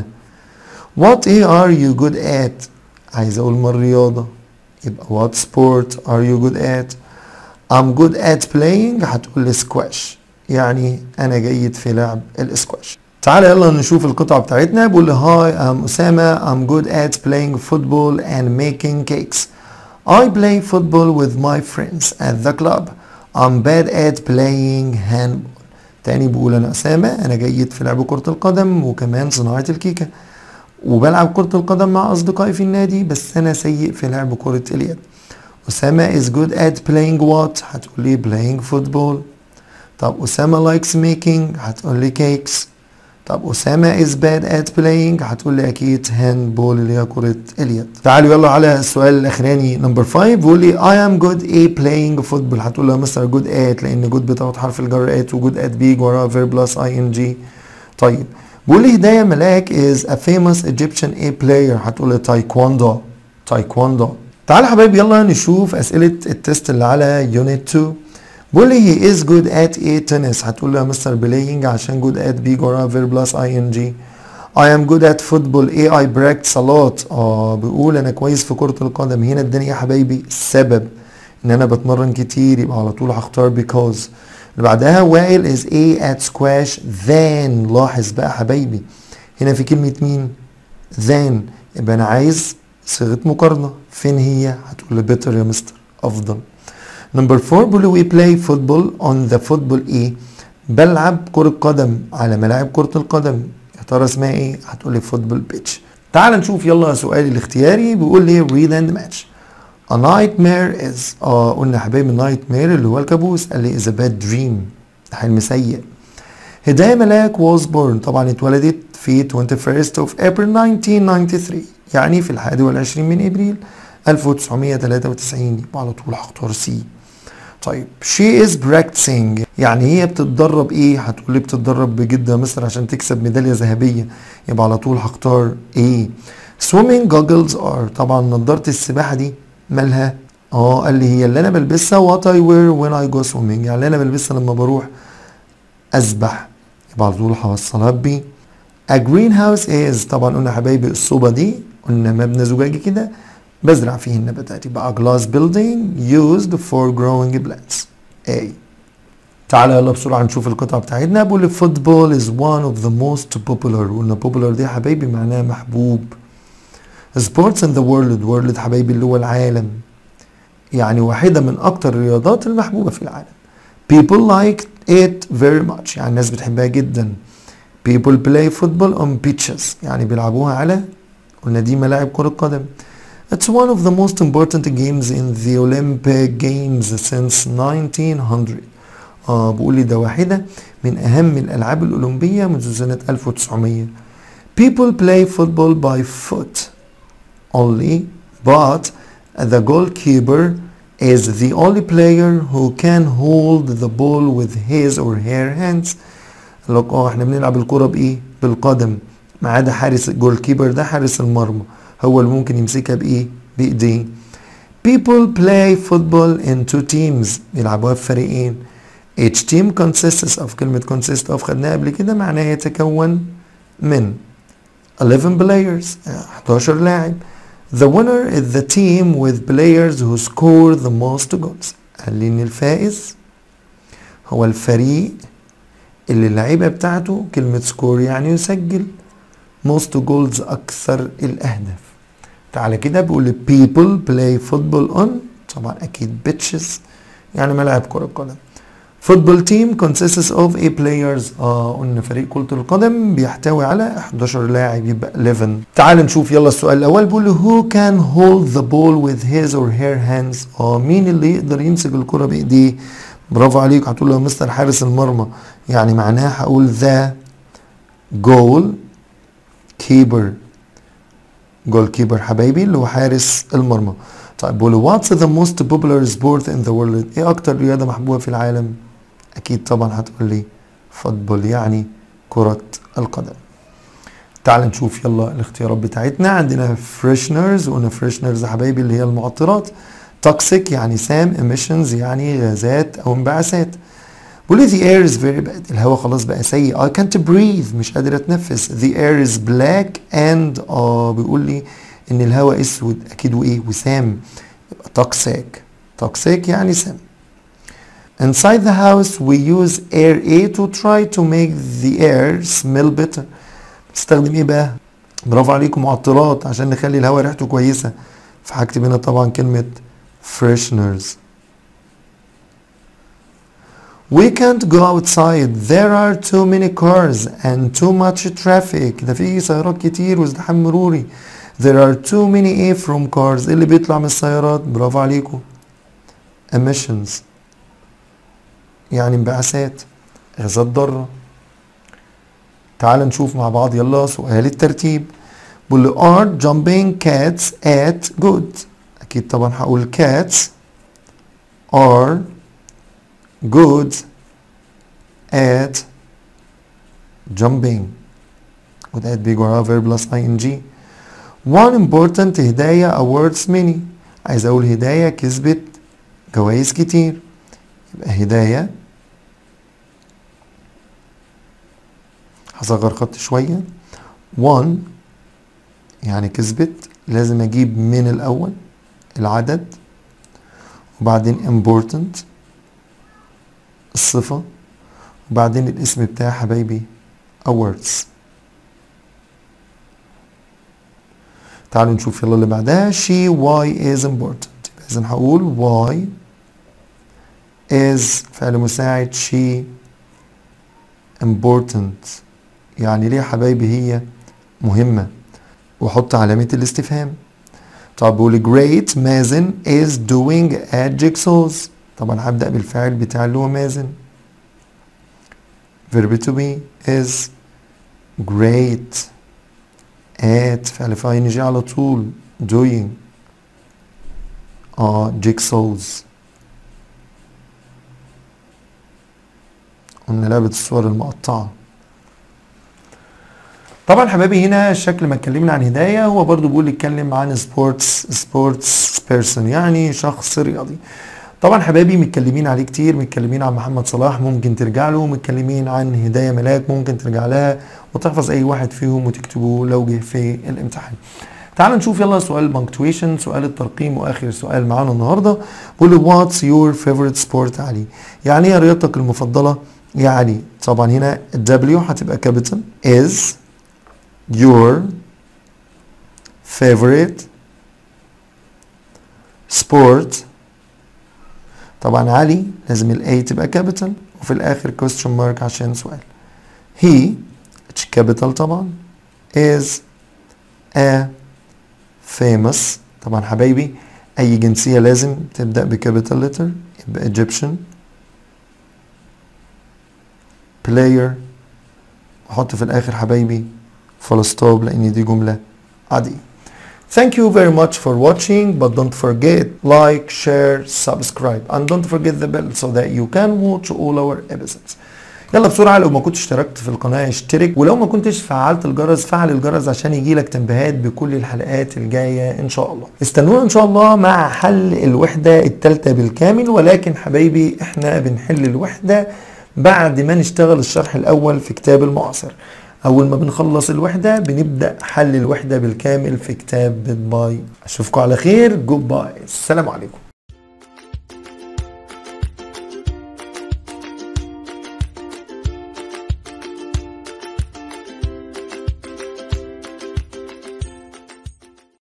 What ايه are you good at عايز اقول من الرياضة يبقى what sport are you good at I'm good at playing هتقول لي squash يعني انا جيد في لعب الاسكواش تعالى يلا نشوف القطعة بتاعتنا بيقول لي هاي ام اسامة I'm good at playing football and making cakes I play football with my friends at the club I'm bad at playing handball تاني بقول انا اسامة انا جيد في لعب كرة القدم وكمان صناعة الكيكة وبلعب كرة القدم مع اصدقائي في النادي بس انا سيء في لعب كرة اليد أسامة is good at playing what هتقول لي playing football طب أسامة likes making هتقول لي cakes طب أسامة is bad at playing هتقول لي أكيد handball اللي هي كرة اليد تعالوا يلا على السؤال الأخراني نمبر 5 بيقول لي I am good at playing football هتقول له يا مستر good at لأن good بتاخد حرف الجر at وجود at بيجي وراها verb plus ing طيب بيقول لي هداية ملاك is a famous Egyptian A player هتقول لي تايكوندو تايكوندو تعالوا حبايبي يلا نشوف أسئلة التست اللي على يونت 2 بيقول لي he is good at a tennis هتقول له يا مستر بلاينج عشان good at بيجي وراها verb plus ing I am good at football A I practice a lot اه بيقول انا كويس في كرة القدم هنا اداني يا حبايبي السبب ان انا بتمرن كتير يبقى على طول هختار because اللي بعدها وائل is A at squash then لاحظ بقى حبايبي هنا في كلمة مين then يبقى انا عايز صيغة مقارنة فين هي هتقول لي better يا مستر افضل نمبر 4 بيقول وي بلاي فوتبول اون ذا فوتبول ايه بلعب كرة قدم على ملاعب كرة القدم يا ترى اسمها ايه هتقول لي فوتبول بيتش تعال نشوف يلا سؤالي الاختياري بيقول لي read and match A nightmare is اه قلنا يا حبايبي nightmare اللي هو الكابوس قال لي is a bad dream ده حلم سيء هداية ملاك was born طبعا اتولدت في 21st of April 1993 يعني في الحادي والعشرين من ابريل 1993 يبقى على طول هختار سي طيب she is practicing يعني هي بتتدرب ايه هتقول لي بتتدرب بجد يا مصر عشان تكسب ميداليه ذهبيه يبقى على طول هختار ايه swimming goggles are طبعا نضاره السباحه دي مالها اه قال لي هي اللي انا بلبسها what I wear when I go swimming يعني اللي انا بلبسها لما بروح اسبح يبقى على طول هوصلها ب a greenhouse is طبعا قلنا حبايبي الصوبه دي قلنا مبنى زجاجي كده بزرع فيه النباتات يبقى a glass building used for growing plants A تعالى يلا بسرعة نشوف القطعة بتاعتنا بقول لك football is one of the most popular قلنا popular دي يا حبايبي معناها محبوب sports in the world world حبايبي اللي هو العالم يعني واحدة من أكتر الرياضات المحبوبة في العالم people like it very much يعني الناس بتحبها جدا people play football on pitches يعني بيلعبوها على قلنا دي ملاعب كرة قدم It's one of the most important games in the Olympic Games since 1900 آه بقول لي ده واحدة من أهم الألعاب الأولمبية منذ سنة 1900 people play football by foot only but the goalkeeper is the only player who can hold the ball with his or her hands قال لك اه احنا بنلعب الكرة بايه بالقدم ما عدا حارس الجول كيبر ده حارس المرمى هو اللي ممكن يمسكها بايه بايديه people play football in two teams بيلعبوها في فريقين each team consists of كلمة consist of خدناها قبل كده معناها يتكون من 11 players 11 لاعب The winner is the team with players who score the most goals قال لي ان الفائز هو الفريق اللي اللعيبة بتاعته كلمة سكور يعني يسجل most goals أكثر الأهداف تعالى كده بيقول people play football on طبعا أكيد pitches يعني ملاعب كرة قدم football team consists of a players اه قلنا فريق كرة القدم بيحتوي على 11 لاعب يبقى 11 تعال نشوف يلا السؤال الأول بيقول who can hold the ball with his or her hands اه مين اللي يقدر يمسك الكرة بإيديه برافو عليك هتقول له مستر حارس المرمى يعني معناها هقول ذا جول كيبر جول كيبر حبايبي اللي هو حارس المرمى طيب بقول واتس ذا موست بوبولار سبورت ان ذا وورلد ايه اكتر رياضه محبوبه في العالم اكيد طبعا هتقول لي فوتبول يعني كره القدم تعال نشوف يلا الاختيارات بتاعتنا عندنا فريشنرز وقلنا فريشنرز يا حبايبي اللي هي المعطرات توكسيك يعني سام emissions يعني غازات او انبعاثات بيقول لي the air is very bad الهواء خلاص بقى سيء I can't breathe مش قادر اتنفس the air is black and اه بيقول لي ان الهواء اسود اكيد وايه وسام يبقى توكسيك توكسيك يعني سام Inside the house we use air A to try to make the air smell better بتستخدم ايه بقى برافو عليكم معطرات عشان نخلي الهواء ريحته كويسة فهكتب هنا طبعا كلمة fresheners We can't go outside. There are too many cars and too much traffic. ده في سيارات كتير وازدحام مروري. There are too many A from cars. إيه اللي بيطلع من السيارات؟ برافو عليكم. Emissions. يعني انبعاثات. غازات ضارة. تعال نشوف مع بعض يلا سؤال الترتيب. بيقول are jumping cats at good. أكيد طبعا هقول cats are good at jumping وده بيجي وراها verb plus ing one important هداية awards many عايز اقول هداية كسبت جوائز كتير يبقى هداية هصغر خط شوية one يعني كسبت لازم اجيب من الاول العدد وبعدين important الصفة وبعدين الاسم بتاع حبايبي awards تعالوا نشوف يلا اللي بعدها she why is important إذا هقول why is فعل مساعد she important يعني ليه يا حبايبي هي مهمة وحط علامة الاستفهام طب بقول great مازن is doing at jigsaws طبعا هبدأ بالفعل بتاع اللي هو مازن verb to be is great at فعل فاين يجي على طول doing اه jigsaws قلنا لعبة الصور المقطعة طبعا حبايبي هنا الشكل ما اتكلمنا عن هداية هو برضو بيقول يتكلم عن سبورتس سبورتس بيرسون يعني شخص رياضي طبعا حبايبي متكلمين عليه كتير متكلمين عن محمد صلاح ممكن ترجع له متكلمين عن هداية ملاك ممكن ترجع لها وتحفظ اي واحد فيهم وتكتبه لو جه في الامتحان تعال نشوف يلا سؤال البنكتويشن سؤال الترقيم واخر سؤال معانا النهارده بيقول لي واتس يور فيفورت سبورت علي يعني ايه رياضتك المفضله يا علي طبعا هنا الدبليو هتبقى كابيتال is your favorite sport طبعا علي لازم الاي تبقى كابيتال وفي الاخر question mark عشان سؤال he كابيتال طبعا is a famous طبعا حبايبي اي جنسية لازم تبدأ بكابيتال لتر يبقى Egyptian player وحط في الاخر حبايبي full stop لان دي جملة عادية Thank you very much for watching but don't forget like, share, subscribe and don't forget the bell so that you can watch all our episodes يلا بسرعة لو ما كنتش اشتركت في القناة اشترك ولو ما كنتش فعلت الجرس فعل الجرس عشان يجيلك تنبيهات بكل الحلقات الجاية ان شاء الله استنونا ان شاء الله مع حل الوحدة التالتة بالكامل ولكن حبايبي احنا بنحل الوحدة بعد ما نشتغل الشرح الاول في كتاب المعاصر اول ما بنخلص الوحدة بنبدأ حل الوحدة بالكامل في كتاب بيت باي اشوفكم على خير جود باي السلام عليكم